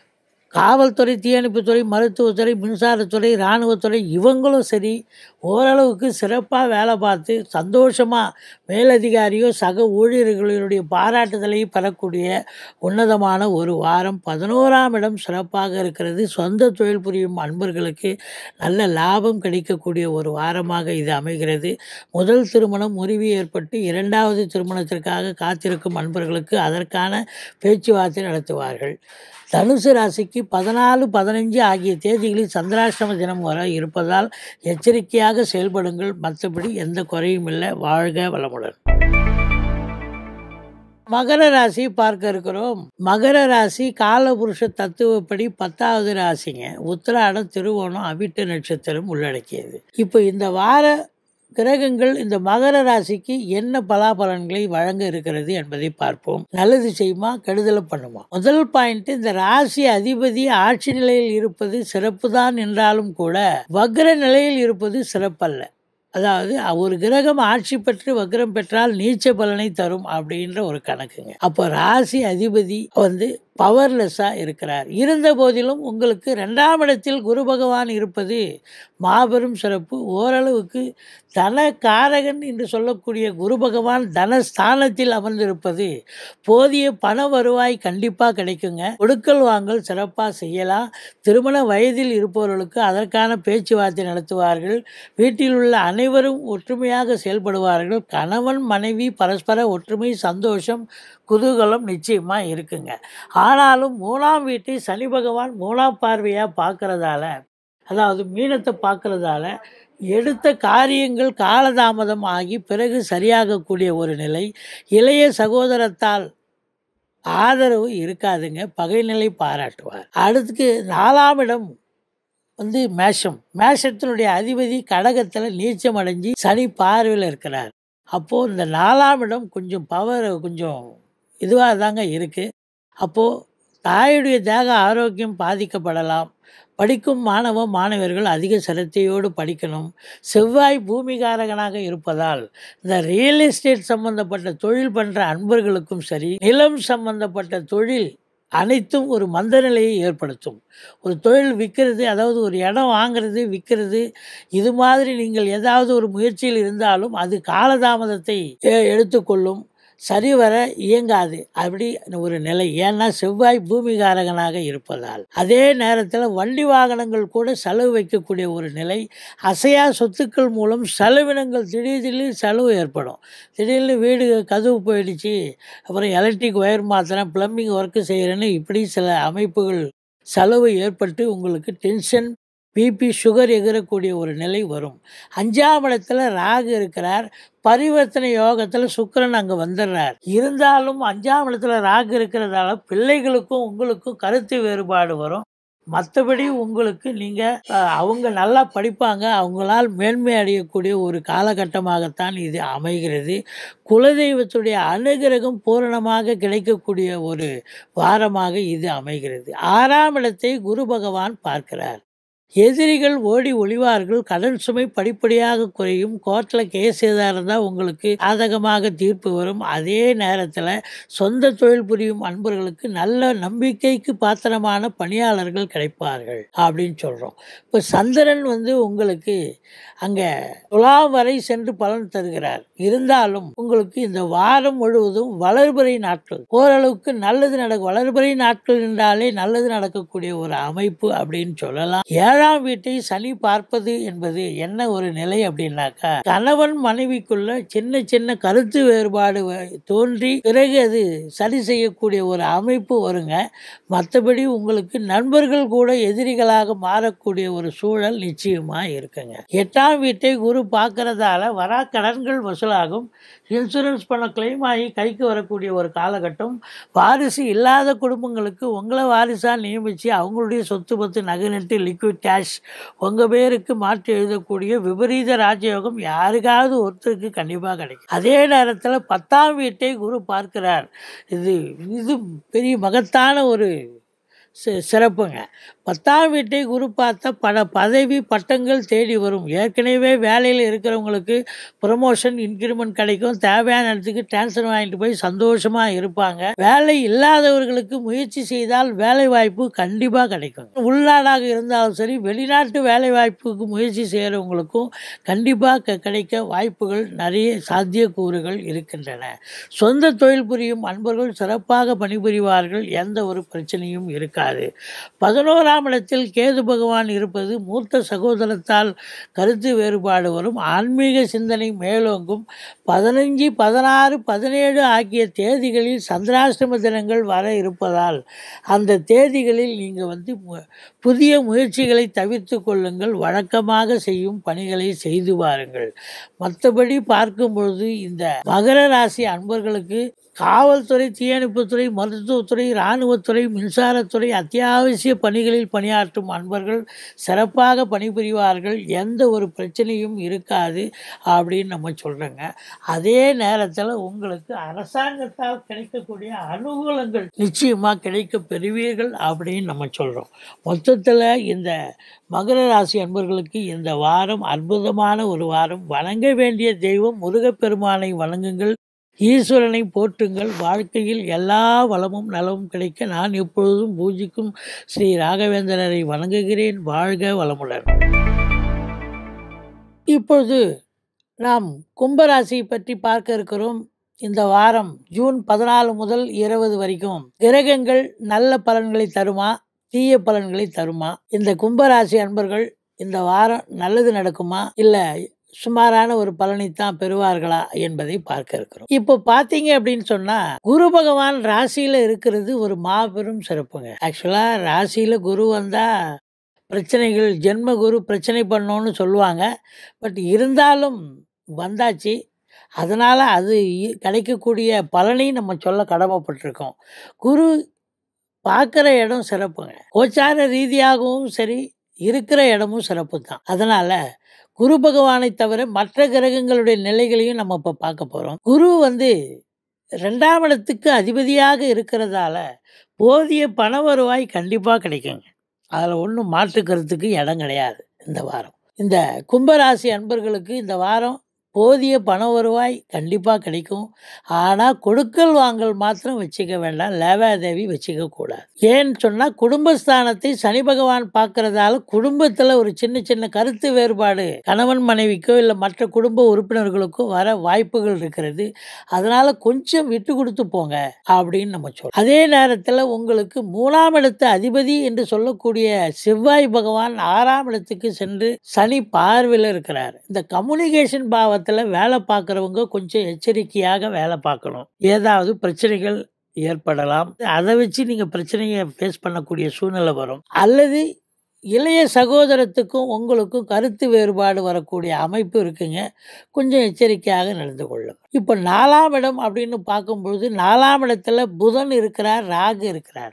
காவல்துறை தீயணைப்புத்துறை மருத்துவத்துறை மின்சாரத்துறை இராணுவத்துறை இவங்களும் சரி ஓரளவுக்கு சிறப்பாக வேலை பார்த்து சந்தோஷமாக மேலதிகாரியோ சக ஊழியர்களுடைய பாராட்டுதலை பெறக்கூடிய உன்னதமான ஒரு வாரம் பதினோராம் இடம் சிறப்பாக இருக்கிறது சொந்த தொழில் புரியும் அன்பர்களுக்கு நல்ல லாபம் கிடைக்கக்கூடிய ஒரு வாரமாக இது அமைகிறது முதல் திருமணம் முறிவு ஏற்பட்டு இரண்டாவது திருமணத்திற்காக காத்திருக்கும் அன்பர்களுக்கு அதற்கான பேச்சுவார்த்தை நடத்துவார்கள் தனுசு ராசிக்கு பதினாலு பதினஞ்சு ஆகிய தேதிகளில் சந்திராஷ்டம தினம் வர இருப்பதால் எச்சரிக்கையாக செயல்படுங்கள் மற்றபடி எந்த குறையும் இல்லை வாழ்க வளமுடன் மகர ராசி பார்க்க இருக்கிறோம் மகர ராசி காலபுருஷ தத்துவப்படி பத்தாவது ராசிங்க உத்திராடம் திருவோணம் அவிட்ட நட்சத்திரம் உள்ளடக்கியது இப்போ இந்த வார கிரகங்கள் இந்த மகர ராசிக்கு என்ன பலாபலன்களை வழங்க இருக்கிறது என்பதை பார்ப்போம் நல்லது செய்யுமா கெடுதலை பண்ணுமா முதல் பாயிண்ட் இந்த ராசி அதிபதி ஆட்சி நிலையில் இருப்பது சிறப்பு தான் என்றாலும் கூட வக்ர நிலையில் இருப்பது சிறப்பல்ல அதாவது ஒரு கிரகம் ஆட்சி பெற்று வக்ரம் பெற்றால் நீச்ச பலனை தரும் அப்படின்ற ஒரு கணக்குங்க அப்போ ராசி அதிபதி வந்து பவர்லெஸ்ஸாக இருக்கிறார் இருந்த போதிலும் உங்களுக்கு ரெண்டாம் இடத்தில் குரு பகவான் இருப்பது மாபெரும் சிறப்பு ஓரளவுக்கு தன காரகன் என்று சொல்லக்கூடிய குரு பகவான் தனஸ்தானத்தில் அமர்ந்திருப்பது போதிய பண வருவாய் கண்டிப்பாக கிடைக்குங்க கொடுக்கல் வாங்கல் சிறப்பாக செய்யலாம் திருமண வயதில் இருப்பவர்களுக்கு அதற்கான பேச்சுவார்த்தை நடத்துவார்கள் வீட்டில் உள்ள அனைவரும் ஒற்றுமையாக செயல்படுவார்கள் கணவன் மனைவி பரஸ்பர ஒற்றுமை சந்தோஷம் குதூகலம் நிச்சயமாக இருக்குங்க ஆனாலும் மூணாம் வீட்டை சனி பகவான் மூணாம் பார்வையாக பார்க்கறதால அதாவது மீனத்தை பார்க்கறதால எடுத்த காரியங்கள் காலதாமதம் ஆகி பிறகு சரியாகக்கூடிய ஒரு நிலை இளைய சகோதரத்தால் ஆதரவு இருக்காதுங்க பகைநிலை பாராட்டுவார் அடுத்துக்கு நாலாம் இடம் வந்து மேஷம் மேஷத்தினுடைய அதிபதி கடகத்தில் நீச்சம் அடைஞ்சு சனி பார்வையில் இருக்கிறார் அப்போது இந்த நாலாம் இடம் கொஞ்சம் பவர் கொஞ்சம் இதுவாக தாங்க இருக்குது அப்போது தாயுடைய தேக ஆரோக்கியம் பாதிக்கப்படலாம் படிக்கும் மாணவ மாணவர்கள் அதிக சிரத்தையோடு படிக்கணும் செவ்வாய் பூமிகாரகனாக இருப்பதால் இந்த ரியல் எஸ்டேட் சம்பந்தப்பட்ட தொழில் பண்ணுற அன்பர்களுக்கும் சரி நிலம் சம்பந்தப்பட்ட தொழில் அனைத்தும் ஒரு மந்த நிலையை ஏற்படுத்தும் ஒரு தொழில் விற்கிறது அதாவது ஒரு இடம் வாங்கிறது விற்கிறது இது மாதிரி நீங்கள் ஏதாவது ஒரு முயற்சியில் இருந்தாலும் அது காலதாமதத்தை எடுத்துக்கொள்ளும் சரிவர இயங்காது அப்படி ஒரு நிலை ஏன்னா செவ்வாய் பூமிகாரகனாக இருப்பதால் அதே நேரத்தில் வண்டி வாகனங்கள் கூட செலவு வைக்கக்கூடிய ஒரு நிலை அசையா சொத்துக்கள் மூலம் செலவினங்கள் திடீர் திடீர் செலவு ஏற்படும் திடீர்னு வீடு கதவு போயிடுச்சு அப்புறம் எலக்ட்ரிக் ஒயர் மாத்திரம் ப்ளம்பிங் ஒர்க்கு செய்கிறேன்னு இப்படி சில அமைப்புகள் செலவு ஏற்பட்டு உங்களுக்கு டென்ஷன் பிபி சுகர் எகிறக்கூடிய ஒரு நிலை வரும் அஞ்சாம் இடத்துல ராகு இருக்கிறார் பரிவர்த்தனை யோகத்தில் சுக்கிரன் அங்கே வந்துடுறார் இருந்தாலும் அஞ்சாம் இடத்துல ராகு இருக்கிறதால பிள்ளைகளுக்கும் உங்களுக்கும் கருத்து வேறுபாடு வரும் மற்றபடி உங்களுக்கு நீங்கள் அவங்க நல்லா படிப்பாங்க அவங்களால் மேன்மை அடையக்கூடிய ஒரு காலகட்டமாகத்தான் இது அமைகிறது குலதெய்வத்துடைய அனுகிரகம் பூரணமாக கிடைக்கக்கூடிய ஒரு வாரமாக இது அமைகிறது ஆறாம் இடத்தை குரு பகவான் பார்க்கிறார் எதிரிகள் ஓடி ஒளிவார்கள் கடன் சுமை படிப்படியாக குறையும் கோர்ட்டில் கேஸ் எதாக இருந்தால் உங்களுக்கு சாதகமாக தீர்ப்பு வரும் அதே நேரத்தில் சொந்த தொழில் புரியும் அன்பர்களுக்கு நல்ல நம்பிக்கைக்கு பாத்திரமான பணியாளர்கள் கிடைப்பார்கள் அப்படின்னு சொல்கிறோம் இப்போ சந்திரன் வந்து உங்களுக்கு அங்கே துலாம் வரை சென்று பலன் தருகிறார் இருந்தாலும் உங்களுக்கு இந்த வாரம் முழுவதும் வளர்பிறை நாட்கள் ஓரளவுக்கு நல்லது நடக்கும் வளர்பிறை நாட்கள் என்றாலே நல்லது நடக்கக்கூடிய ஒரு அமைப்பு அப்படின்னு சொல்லலாம் ஏழாம் வீட்டை சனி பார்ப்பது என்பது என்ன ஒரு நிலை அப்படின்னாக்கா கணவன் மனைவிக்குள்ள சின்ன சின்ன கருத்து வேறுபாடு வ- தோன்றி பிறகு அது சரி செய்யக்கூடிய ஒரு அமைப்பு வருங்க மற்றபடி உங்களுக்கு நண்பர்கள் கூட எதிரிகளாக மாறக்கூடிய ஒரு சூழல் நிச்சயமா இருக்குங்க எட்டாம் வீட்டை குரு பார்க்கறதால வரா கடன்கள் வசூலாகும் இன்சூரன்ஸ் பணம் கிளைம் ஆகி கைக்கு வரக்கூடிய ஒரு காலகட்டம் வாரிசு இல்லாத குடும்பங்களுக்கு உங்களை வாரிசாக நியமித்து அவங்களுடைய சொத்து பத்து நகை நட்டு லிக்விட் கேஷ் உங்கள் பேருக்கு மாற்றி எழுதக்கூடிய விபரீத ராஜயோகம் யாருக்காவது ஒருத்தருக்கு கண்டிப்பாக கிடைக்கும் அதே நேரத்தில் பத்தாம் வீட்டை குரு பார்க்கிறார் இது இது பெரிய மகத்தான ஒரு சி- சிறப்புங்க பத்தாம் வீட்டை குரு பார்த்த பல பதவி பட்டங்கள் தேடி வரும் ஏற்கனவே வேலையில் இருக்கிறவங்களுக்கு ப்ரொமோஷன் இன்க்ரிமெண்ட் கிடைக்கும் தேவையான இடத்துக்கு டிரான்ஸ்ஃபர் வாங்கிட்டு போய் சந்தோஷமாக இருப்பாங்க வேலை இல்லாதவர்களுக்கு முயற்சி செய்தால் வேலை வாய்ப்பு கண்டிப்பாக கிடைக்கும் உள்நாடாக இருந்தாலும் சரி வெளிநாட்டு வேலை வாய்ப்புக்கு முயற்சி செய்கிறவங்களுக்கும் கண்டிப்பாக கிடைக்க வாய்ப்புகள் நிறைய சாத்தியக்கூறுகள் இருக்கின்றன சொந்த தொழில் புரியும் அன்பர்கள் சிறப்பாக பணிபுரிவார்கள் எந்த ஒரு பிரச்சனையும் இருக்காது பதினோராம் இடத்தில் கேது பகவான் இருப்பது மூத்த சகோதரத்தால் கருத்து வேறுபாடு வரும் ஆன்மீக சிந்தனை மேலோங்கும் பதினஞ்சு பதினாறு பதினேழு ஆகிய தேதிகளில் சந்திராஷ்டம தினங்கள் வர இருப்பதால் அந்த தேதிகளில் நீங்கள் வந்து மு- புதிய முயற்சிகளை தவிர்த்து கொள்ளுங்கள் வழக்கமாக செய்யும் பணிகளை செய்து வாருங்கள் மற்றபடி பார்க்கும் பொழுது இந்த மகர ராசி அன்பர்களுக்கு காவல்துறை தீயணைப்புத்துறை மருத்துவத்துறை இராணுவத்துறை மின்சாரத்துறை அத்தியாவசிய பணிகளில் பணியாற்றும் அன்பர்கள் சிறப்பாக பணிபுரிவார்கள் எந்த ஒரு பிரச்சனையும் இருக்காது அப்படின்னு நம்ம சொல்கிறோங்க அதே நேரத்தில் உங்களுக்கு அரசாங்கத்தால் கிடைக்கக்கூடிய அனுகூலங்கள் நிச்சயமாக கிடைக்க பெறுவீர்கள் அப்படின்னு நம்ம சொல்கிறோம் மொத்தத்தில் இந்த மகர ராசி அன்பர்களுக்கு இந்த வாரம் அற்புதமான ஒரு வாரம் வணங்க வேண்டிய தெய்வம் முருகப்பெருமானை வணங்குங்கள் ஈஸ்வரனை போற்றுங்கள் வாழ்க்கையில் எல்லா வளமும் நலமும் கிடைக்க நான் எப்பொழுதும் பூஜிக்கும் ஸ்ரீ ராகவேந்திரரை வணங்குகிறேன் வாழ்க வளமுடன் இப்பொழுது நாம் கும்பராசியை பற்றி பார்க்க இருக்கிறோம் இந்த வாரம் ஜூன் பதினாலு முதல் இருபது வரைக்கும் கிரகங்கள் நல்ல பலன்களை தருமா தீய பலன்களை தருமா இந்த கும்பராசி அன்பர்கள் இந்த வாரம் நல்லது நடக்குமா இல்லை சுமாரான ஒரு பலனைத்தான் பெறுவார்களா என்பதை பார்க்க இருக்கிறோம் இப்போ பார்த்தீங்க அப்படின்னு சொன்னா குரு பகவான் ராசியில இருக்கிறது ஒரு மாபெரும் சிறப்புங்க ஆக்சுவலா ராசியில குரு வந்தா பிரச்சனைகள் ஜென்ம குரு பிரச்சனை பண்ணோன்னு சொல்லுவாங்க பட் இருந்தாலும் வந்தாச்சு அதனால் அது இ- கிடைக்கக்கூடிய பலனை நம்ம சொல்ல கடமைப்பட்டிருக்கோம் குரு பார்க்குற இடம் சிறப்புங்க கோச்சார ரீதியாகவும் சரி இருக்கிற இடமும் சிறப்பு தான் அதனால் குரு பகவானை தவிர மற்ற கிரகங்களுடைய நிலைகளையும் நம்ம இப்போ பார்க்க போகிறோம் குரு வந்து ரெண்டாம் இடத்துக்கு அதிபதியாக இருக்கிறதால போதிய பண வருவாய் கண்டிப்பாக கிடைக்குங்க அதில் ஒன்றும் மாற்றுக்கிறதுக்கு இடம் கிடையாது இந்த வாரம் இந்த கும்பராசி அன்பர்களுக்கு இந்த வாரம் போதிய பண வருவாய் கண்டிப்பாக கிடைக்கும் ஆனால் கொடுக்கல் வாங்கல் மாத்திரம் வச்சுக்க வேண்டாம் லேவாதேவி வச்சுக்க கூடாது ஏன்னு சொன்னால் குடும்பஸ்தானத்தை சனி பகவான் பார்க்கறதால குடும்பத்தில் ஒரு சின்ன சின்ன கருத்து வேறுபாடு கணவன் மனைவிக்கோ இல்லை மற்ற குடும்ப உறுப்பினர்களுக்கோ வர வாய்ப்புகள் இருக்கிறது அதனால் கொஞ்சம் விட்டு கொடுத்து போங்க அப்படின்னு நம்ம சொல்றோம் அதே நேரத்தில் உங்களுக்கு மூணாம் இடத்து அதிபதி என்று சொல்லக்கூடிய செவ்வாய் பகவான் ஆறாம் இடத்துக்கு சென்று சனி பார்வையில் இருக்கிறார் இந்த கம்யூனிகேஷன் பாவத்தில் வேலை பார்க்குறவங்க கொஞ்சம் எச்சரிக்கையாக வேலை பார்க்கணும் ஏதாவது பிரச்சனைகள் ஏற்படலாம் அதை வச்சு நீங்கள் பிரச்சனையை ஃபேஸ் பண்ணக்கூடிய சூழ்நிலை வரும் அல்லது இளைய சகோதரத்துக்கும் உங்களுக்கும் கருத்து வேறுபாடு வரக்கூடிய அமைப்பு இருக்குங்க கொஞ்சம் எச்சரிக்கையாக நடந்து கொள்ளும் இப்போ நாலாம் இடம் அப்படின்னு பார்க்கும்பொழுது நாலாம் இடத்துல புதன் இருக்கிறார் ராகு இருக்கிறார்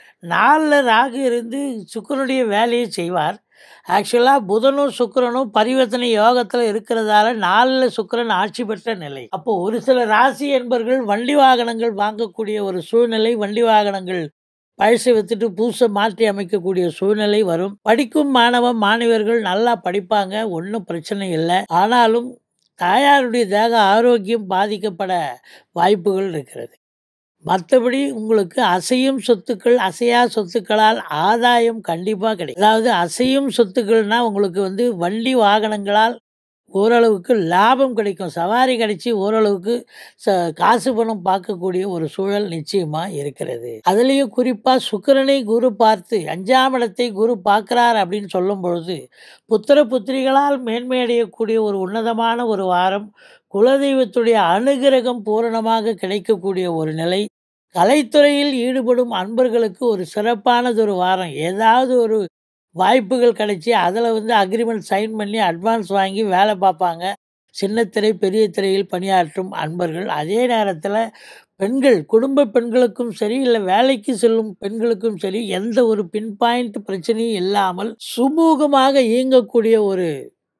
நாலில் ராகு இருந்து சுக்கரனுடைய வேலையை செய்வார் ஆக்சுவலாக புதனும் சுக்கிரனும் பரிவர்த்தனை யோகத்தில் இருக்கிறதால நாலில் சுக்கிரன் ஆட்சி பெற்ற நிலை அப்போ ஒரு சில ராசி என்பர்கள் வண்டி வாகனங்கள் வாங்கக்கூடிய ஒரு சூழ்நிலை வண்டி வாகனங்கள் பழசை வித்துட்டு புதுசை மாற்றி அமைக்கக்கூடிய சூழ்நிலை வரும் படிக்கும் மாணவ மாணவர்கள் நல்லா படிப்பாங்க ஒன்றும் பிரச்சனை இல்லை ஆனாலும் தாயாருடைய தேக ஆரோக்கியம் பாதிக்கப்பட வாய்ப்புகள் இருக்கிறது மற்றபடி உங்களுக்கு அசையும் சொத்துக்கள் அசையா சொத்துக்களால் ஆதாயம் கண்டிப்பாக கிடைக்கும் அதாவது அசையும் சொத்துக்கள்னா உங்களுக்கு வந்து வண்டி வாகனங்களால் ஓரளவுக்கு லாபம் கிடைக்கும் சவாரி கிடைச்சி ஓரளவுக்கு ச காசு பணம் பார்க்கக்கூடிய ஒரு சூழல் நிச்சயமாக இருக்கிறது அதுலேயும் குறிப்பாக சுக்கிரனை குரு பார்த்து அஞ்சாம் இடத்தை குரு பார்க்குறார் அப்படின்னு சொல்லும் பொழுது புத்திர புத்திரிகளால் மேன்மையடையக்கூடிய ஒரு உன்னதமான ஒரு வாரம் குலதெய்வத்துடைய அனுகிரகம் பூரணமாக கிடைக்கக்கூடிய ஒரு நிலை கலைத்துறையில் ஈடுபடும் அன்பர்களுக்கு ஒரு சிறப்பானதொரு வாரம் ஏதாவது ஒரு வாய்ப்புகள் கிடைச்சி அதில் வந்து அக்ரிமெண்ட் சைன் பண்ணி அட்வான்ஸ் வாங்கி வேலை பார்ப்பாங்க சின்ன திரை பெரிய திரையில் பணியாற்றும் அன்பர்கள் அதே நேரத்தில் பெண்கள் குடும்ப பெண்களுக்கும் சரி இல்லை வேலைக்கு செல்லும் பெண்களுக்கும் சரி எந்த ஒரு பின் பாயிண்ட் பிரச்சனையும் இல்லாமல் சுமூகமாக இயங்கக்கூடிய ஒரு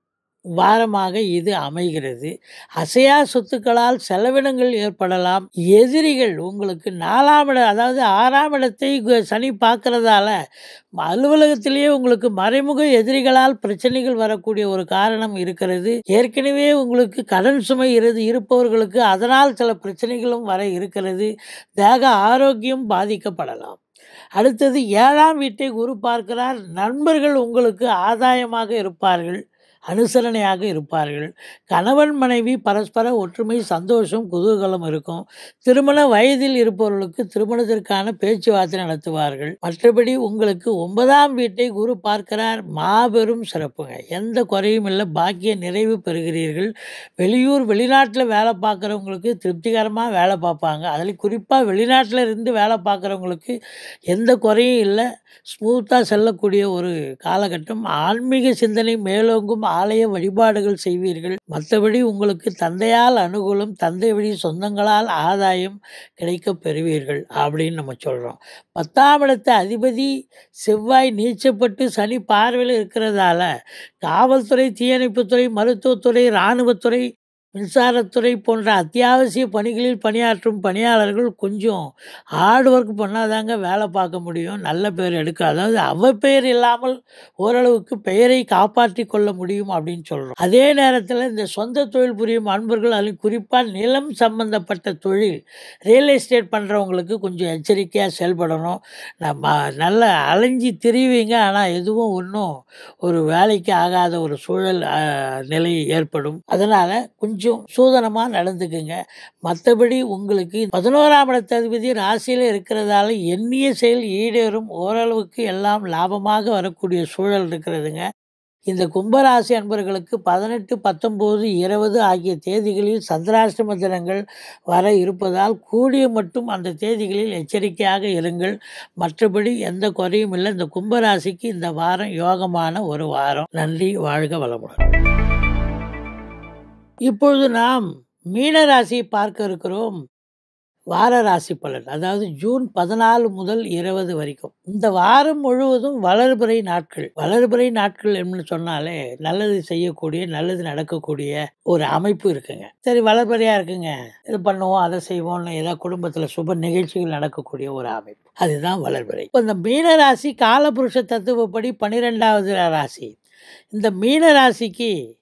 வாரமாக இது அமைகிறது அசையா சொத்துக்களால் செலவினங்கள் ஏற்படலாம் எதிரிகள் உங்களுக்கு நாலாம் இடம் அதாவது ஆறாம் இடத்தை கு- சனி பார்க்கறதால அலுவலகத்திலேயே உங்களுக்கு மறைமுக எதிரிகளால் பிரச்சனைகள் வரக்கூடிய ஒரு காரணம் இருக்கிறது ஏற்கனவே உங்களுக்கு கடன் சுமை இருந்து இருப்பவர்களுக்கு அதனால் சில பிரச்சனைகளும் வர இருக்கிறது தேக ஆரோக்கியம் பாதிக்கப்படலாம் அடுத்தது ஏழாம் வீட்டை குரு பார்க்கிறார் நண்பர்கள் உங்களுக்கு ஆதாயமாக இருப்பார்கள் அனுசரணையாக இருப்பார்கள் கணவன் மனைவி பரஸ்பர ஒற்றுமை சந்தோஷம் குதூகலம் இருக்கும் திருமண வயதில் இருப்பவர்களுக்கு திருமணத்திற்கான பேச்சுவார்த்தை நடத்துவார்கள் மற்றபடி உங்களுக்கு ஒன்பதாம் வீட்டை குரு பார்க்கிறார் மாபெரும் சிறப்புங்க எந்த குறையும் இல்லை பாக்கிய நிறைவு பெறுகிறீர்கள் வெளியூர் வெளிநாட்டில் வேலை பார்க்குறவங்களுக்கு திருப்திகரமாக வேலை பார்ப்பாங்க அதில் குறிப்பாக வெளிநாட்டில் இருந்து வேலை பார்க்குறவங்களுக்கு எந்த குறையும் இல்லை ஸ்மூத்தாக செல்லக்கூடிய ஒரு காலகட்டம் ஆன்மீக சிந்தனை மேலோங்கும் ஆலய வழிபாடுகள் செய்வீர்கள் மற்றபடி உங்களுக்கு தந்தையால் அனுகூலம் தந்தை வழி சொந்தங்களால் ஆதாயம் கிடைக்கப் பெறுவீர்கள் அப்படின்னு நம்ம சொல்கிறோம் பத்தாம் இடத்து அதிபதி செவ்வாய் நீச்சப்பட்டு சனி பார்வையில் இருக்கிறதால காவல்துறை தீயணைப்புத்துறை மருத்துவத்துறை இராணுவத்துறை மின்சாரத்துறை போன்ற அத்தியாவசிய பணிகளில் பணியாற்றும் பணியாளர்கள் கொஞ்சம் ஹார்ட் ஒர்க் பண்ணாதாங்க வேலை பார்க்க முடியும் நல்ல பேர் எடுக்க அதாவது அவ பெயர் இல்லாமல் ஓரளவுக்கு பெயரை காப்பாற்றி கொள்ள முடியும் அப்படின்னு சொல்கிறோம் அதே நேரத்தில் இந்த சொந்த தொழில் புரியும் அன்பர்கள் அதில் குறிப்பாக நிலம் சம்பந்தப்பட்ட தொழில் ரியல் எஸ்டேட் பண்ணுறவங்களுக்கு கொஞ்சம் எச்சரிக்கையாக செயல்படணும் நம்ம நல்ல அலைஞ்சி திரிவீங்க ஆனால் எதுவும் ஒன்றும் ஒரு வேலைக்கு ஆகாத ஒரு சூழல் ஆஹ், நிலை ஏற்படும் அதனால் கொஞ்சம் சூதனமாக நடந்துக்குங்க மற்றபடி உங்களுக்கு பதினோராம் இடத்த அதிபதி ராசியில் இருக்கிறதால எண்ணிய செயல் ஈடேறும் ஓரளவுக்கு எல்லாம் லாபமாக வரக்கூடிய சூழல் இருக்கிறதுங்க இந்த கும்பராசி அன்பர்களுக்கு பதினெட்டு பத்தொம்போது இருபது ஆகிய தேதிகளில் சந்திராஷ்டம தினங்கள் வர இருப்பதால் கூடிய மட்டும் அந்த தேதிகளில் எச்சரிக்கையாக இருங்கள் மற்றபடி எந்த குறையும் இல்லை இந்த கும்பராசிக்கு இந்த வாரம் யோகமான ஒரு வாரம் நன்றி வாழ்க வளமுடன் இப்பொழுது நாம் மீன ராசியை பார்க்க இருக்கிறோம் வார ராசி பலன் அதாவது ஜூன் பதினாலு முதல் இருபது வரைக்கும் இந்த வாரம் முழுவதும் வளர்பிறை நாட்கள் வளர்பிறை நாட்கள் என்று சொன்னாலே நல்லது செய்யக்கூடிய நல்லது நடக்கக்கூடிய ஒரு அமைப்பு இருக்குங்க சரி வளர்பிறையா இருக்குங்க இது பண்ணுவோம் அதை செய்வோம்னு ஏதாவது குடும்பத்தில் சுப நிகழ்ச்சிகள் நடக்கக்கூடிய ஒரு அமைப்பு அதுதான் வளர்பிறை இப்போ இந்த மீன ராசி காலபுருஷ தத்துவப்படி பன்னிரெண்டாவது ராசி இந்த மீன ராசிக்கு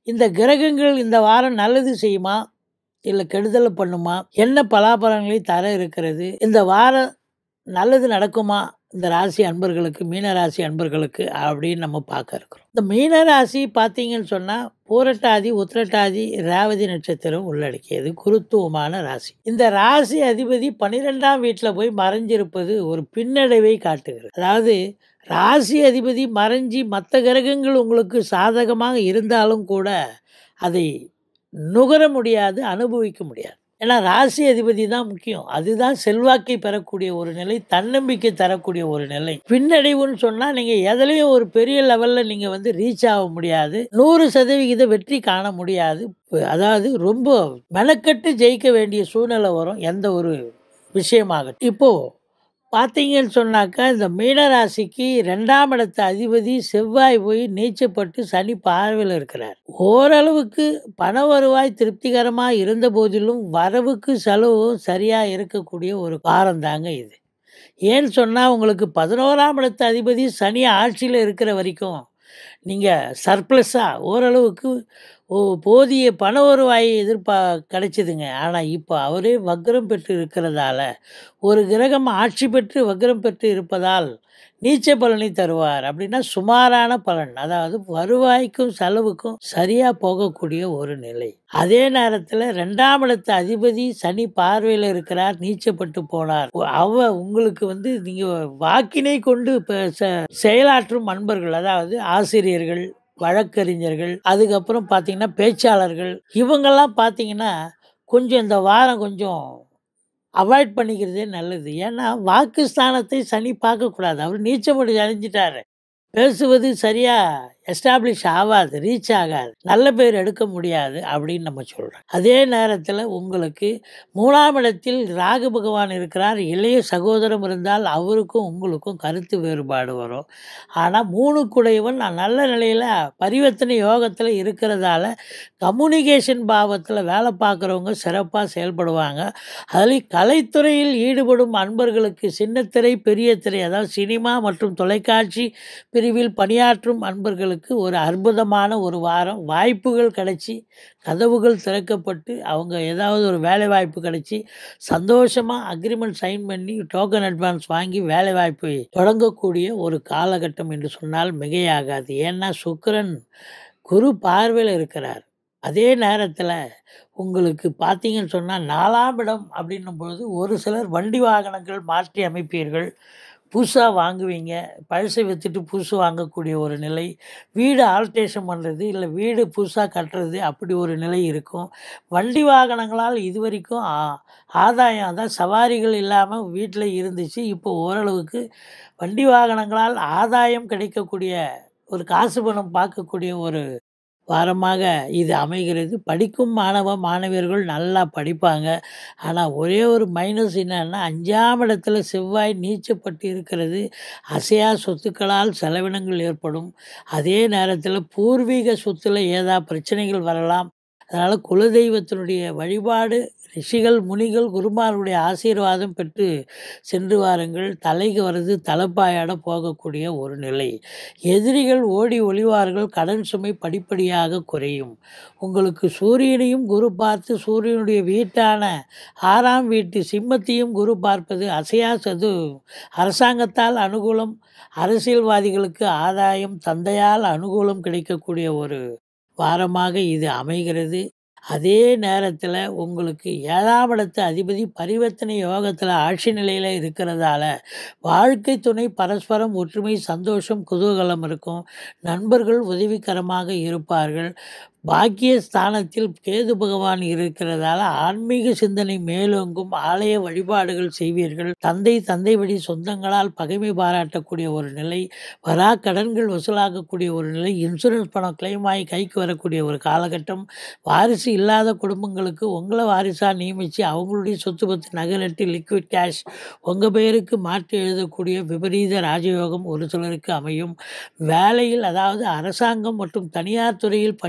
இந்த கிரகங்கள் இந்த வாரம் நல்லது செய்யுமா இல்லை கெடுதல் பண்ணுமா என்ன பலாபலன்களை தர இருக்கிறது இந்த வாரம் நல்லது நடக்குமா இந்த ராசி அன்பர்களுக்கு மீன ராசி அன்பர்களுக்கு அப்படின்னு நம்ம பார்க்க இருக்கிறோம் இந்த மீன ராசி பார்த்தீங்கன்னு சொன்னால் பூரட்டாதி உத்திரட்டாதி ரேவதி நட்சத்திரம் உள்ளடக்கியது குருத்துவமான ராசி இந்த ராசி அதிபதி பன்னிரெண்டாம் வீட்டில் போய் மறைஞ்சிருப்பது ஒரு பின்னடைவை காட்டுகிறது அதாவது ராசி அதிபதி மறைஞ்சி மற்ற கிரகங்கள் உங்களுக்கு சாதகமாக இருந்தாலும் கூட அதை நுகர முடியாது அனுபவிக்க முடியாது ஏன்னா ராசி அதிபதி தான் முக்கியம் அதுதான் செல்வாக்கை பெறக்கூடிய ஒரு நிலை தன்னம்பிக்கை தரக்கூடிய ஒரு நிலை பின்னடைவுன்னு சொன்னால் நீங்கள் எதுலேயும் ஒரு பெரிய லெவலில் நீங்கள் வந்து ரீச் ஆக முடியாது நூறு சதவிகித வெற்றி காண முடியாது அதாவது ரொம்ப மெனக்கட்டு ஜெயிக்க வேண்டிய சூழ்நிலை வரும் எந்த ஒரு விஷயமாகட்டும் இப்போது பார்த்தீங்கன்னு சொன்னாக்கா இந்த மீனராசிக்கு ரெண்டாம் இடத்து அதிபதி செவ்வாய் போய் நீச்சப்பட்டு சனி பார்வையில் இருக்கிறார் ஓரளவுக்கு பண வருவாய் திருப்திகரமாக இருந்த போதிலும் வரவுக்கு செலவும் சரியாக இருக்கக்கூடிய ஒரு வாரம் தாங்க இது ஏன்னு சொன்னால் உங்களுக்கு பதினோராம் இடத்து அதிபதி சனி ஆட்சியில் இருக்கிற வரைக்கும் நீங்கள் சர்ப்ளஸாக ஓரளவுக்கு ஓ போதிய பண வருவாயை எதிர்பா கிடைச்சிதுங்க ஆனால் இப்போ அவரே வக்ரம் பெற்று இருக்கிறதால ஒரு கிரகம் ஆட்சி பெற்று வக்ரம் பெற்று இருப்பதால் நீச்ச பலனை தருவார் அப்படின்னா சுமாரான பலன் அதாவது வருவாய்க்கும் செலவுக்கும் சரியாக போகக்கூடிய ஒரு நிலை அதே நேரத்தில் ரெண்டாம் இடத்து அதிபதி சனி பார்வையில் இருக்கிறார் நீச்சப்பட்டு போனார் அவ உங்களுக்கு வந்து நீங்கள் வாக்கினை கொண்டு இப்போ செயலாற்றும் அன்பர்கள் அதாவது ஆசிரியர்கள் வழக்கறிஞர்கள் அதுக்கப்புறம் பார்த்தீங்கன்னா பேச்சாளர்கள் இவங்கெல்லாம் பார்த்தீங்கன்னா கொஞ்சம் இந்த வாரம் கொஞ்சம் அவாய்ட் பண்ணிக்கிறதே நல்லது ஏன்னா வாக்கு ஸ்தானத்தை சனி பார்க்கக்கூடாது அவர் நீச்சப்படி அடைஞ்சிட்டாரு பேசுவது சரியாக எஸ்டாப்ளிஷ் ஆகாது ரீச் ஆகாது நல்ல பேர் எடுக்க முடியாது அப்படின்னு நம்ம சொல்கிறோம் அதே நேரத்தில் உங்களுக்கு மூணாம் இடத்தில் ராகு பகவான் இருக்கிறார் இளைய சகோதரம் இருந்தால் அவருக்கும் உங்களுக்கும் கருத்து வேறுபாடு வரும் ஆனால் மூணு குடையவன் நல்ல நிலையில் பரிவர்த்தனை யோகத்தில் இருக்கிறதால கம்யூனிகேஷன் பாவத்தில் வேலை பார்க்குறவங்க சிறப்பாக செயல்படுவாங்க அதுலேயும் கலைத்துறையில் ஈடுபடும் அன்பர்களுக்கு சின்னத்திரை பெரிய திரை அதாவது சினிமா மற்றும் தொலைக்காட்சி பிரிவில் பணியாற்றும் அன்பர்களுக்கு ஒரு அற்புதமான ஒரு வாரம் வாய்ப்புகள் கிடைச்சி கதவுகள் திறக்கப்பட்டு அவங்க ஏதாவது ஒரு வேலை வாய்ப்பு கிடைச்சி சந்தோஷமாக அக்ரிமெண்ட் சைன் பண்ணி டோக்கன் அட்வான்ஸ் வாங்கி வேலை வாய்ப்பை தொடங்கக்கூடிய ஒரு காலகட்டம் என்று சொன்னால் மிகையாகாது ஏன்னா சுக்கிரன் குரு பார்வையில் இருக்கிறார் அதே நேரத்தில் உங்களுக்கு பார்த்தீங்கன்னு சொன்னால் நாலாம் இடம் அப்படின்னும் பொழுது ஒரு சிலர் வண்டி வாகனங்கள் மாற்றி அமைப்பீர்கள் புதுசாக வாங்குவீங்க பழசை விற்றுட்டு புதுசு வாங்கக்கூடிய ஒரு நிலை வீடு ஆல்ட்ரேஷன் பண்ணுறது இல்லை வீடு புதுசாக கட்டுறது அப்படி ஒரு நிலை இருக்கும் வண்டி வாகனங்களால் இது வரைக்கும் ஆ- ஆதாயம் அதான் சவாரிகள் இல்லாமல் வீட்டில் இருந்துச்சு இப்போ ஓரளவுக்கு வண்டி வாகனங்களால் ஆதாயம் கிடைக்கக்கூடிய ஒரு காசு பணம் பார்க்கக்கூடிய ஒரு வாரமாக இது அமைகிறது படிக்கும் மாணவ மாணவியர்கள் நல்லா படிப்பாங்க ஆனால் ஒரே ஒரு மைனஸ் என்னன்னா அஞ்சாம் இடத்துல செவ்வாய் நீச்சப்பட்டு இருக்கிறது அசையா சொத்துக்களால் செலவினங்கள் ஏற்படும் அதே நேரத்தில் பூர்வீக சொத்துல ஏதா பிரச்சனைகள் வரலாம் அதனால் குலதெய்வத்தினுடைய வழிபாடு ரிஷிகள் முனிகள் குருமாருடைய ஆசீர்வாதம் பெற்று சென்று வாருங்கள் தலைக்கு வருது தலைப்பாயாட போகக்கூடிய ஒரு நிலை எதிரிகள் ஓடி ஒளிவார்கள் கடன் சுமை படிப்படியாக குறையும் உங்களுக்கு சூரியனையும் குரு பார்த்து சூரியனுடைய வீட்டான ஆறாம் வீட்டு சிம்மத்தையும் குரு பார்ப்பது அசையா சது அரசாங்கத்தால் அனுகூலம் அரசியல்வாதிகளுக்கு ஆதாயம் தந்தையால் அனுகூலம் கிடைக்கக்கூடிய ஒரு வாரமாக இது அமைகிறது அதே நேரத்தில் உங்களுக்கு ஏழாம் இடத்து அதிபதி பரிவர்த்தனை யோகத்தில் ஆட்சி நிலையில் இருக்கிறதால வாழ்க்கை துணை பரஸ்பரம் ஒற்றுமை சந்தோஷம் குதூகலம் இருக்கும் நண்பர்கள் உதவிகரமாக இருப்பார்கள் பாக்கிய ஸ்தானத்தில் கேது பகவான் இருக்கிறதால ஆன்மீக சிந்தனை மேலோங்கும் ஆலய வழிபாடுகள் செய்வீர்கள் தந்தை தந்தை வழி சொந்தங்களால் பகைமை பாராட்டக்கூடிய ஒரு நிலை வரா கடன்கள் வசூலாகக்கூடிய ஒரு நிலை இன்சூரன்ஸ் பணம் claim ஆகி கைக்கு வரக்கூடிய ஒரு காலகட்டம் வாரிசு இல்லாத குடும்பங்களுக்கு உங்களை வாரிசாக நியமித்து அவங்களுடைய சொத்து பத்து நகலட்டு லிக்விட் கேஷ் உங்கள் பெயருக்கு மாற்றி எழுதக்கூடிய விபரீத ராஜயோகம் ஒரு சிலருக்கு அமையும் வேலையில் அதாவது அரசாங்கம் மற்றும் தனியார் துறையில் பணியாற்றும்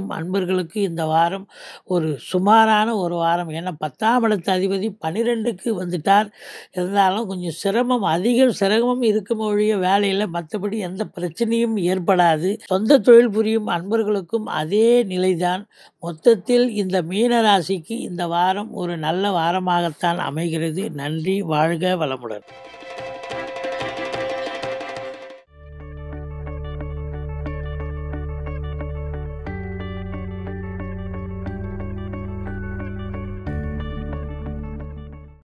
வரும் அன்பர்களுக்கு இந்த வாரம் ஒரு சுமாரான ஒரு வாரம் ஏன்னா பத்தாம் இடத்து அதிபதி பன்னிரெண்டுக்கு வந்துட்டார் இருந்தாலும் கொஞ்சம் சிரமம் அதிக சிரமம் இருக்கும் ஒழிய வேலையில் மற்றபடி எந்த பிரச்சனையும் ஏற்படாது சொந்த தொழில் புரியும் அன்பர்களுக்கும் அதே நிலைதான் மொத்தத்தில் இந்த மீன ராசிக்கு இந்த வாரம் ஒரு நல்ல வாரமாகத்தான் அமைகிறது நன்றி வாழ்க வளமுடன்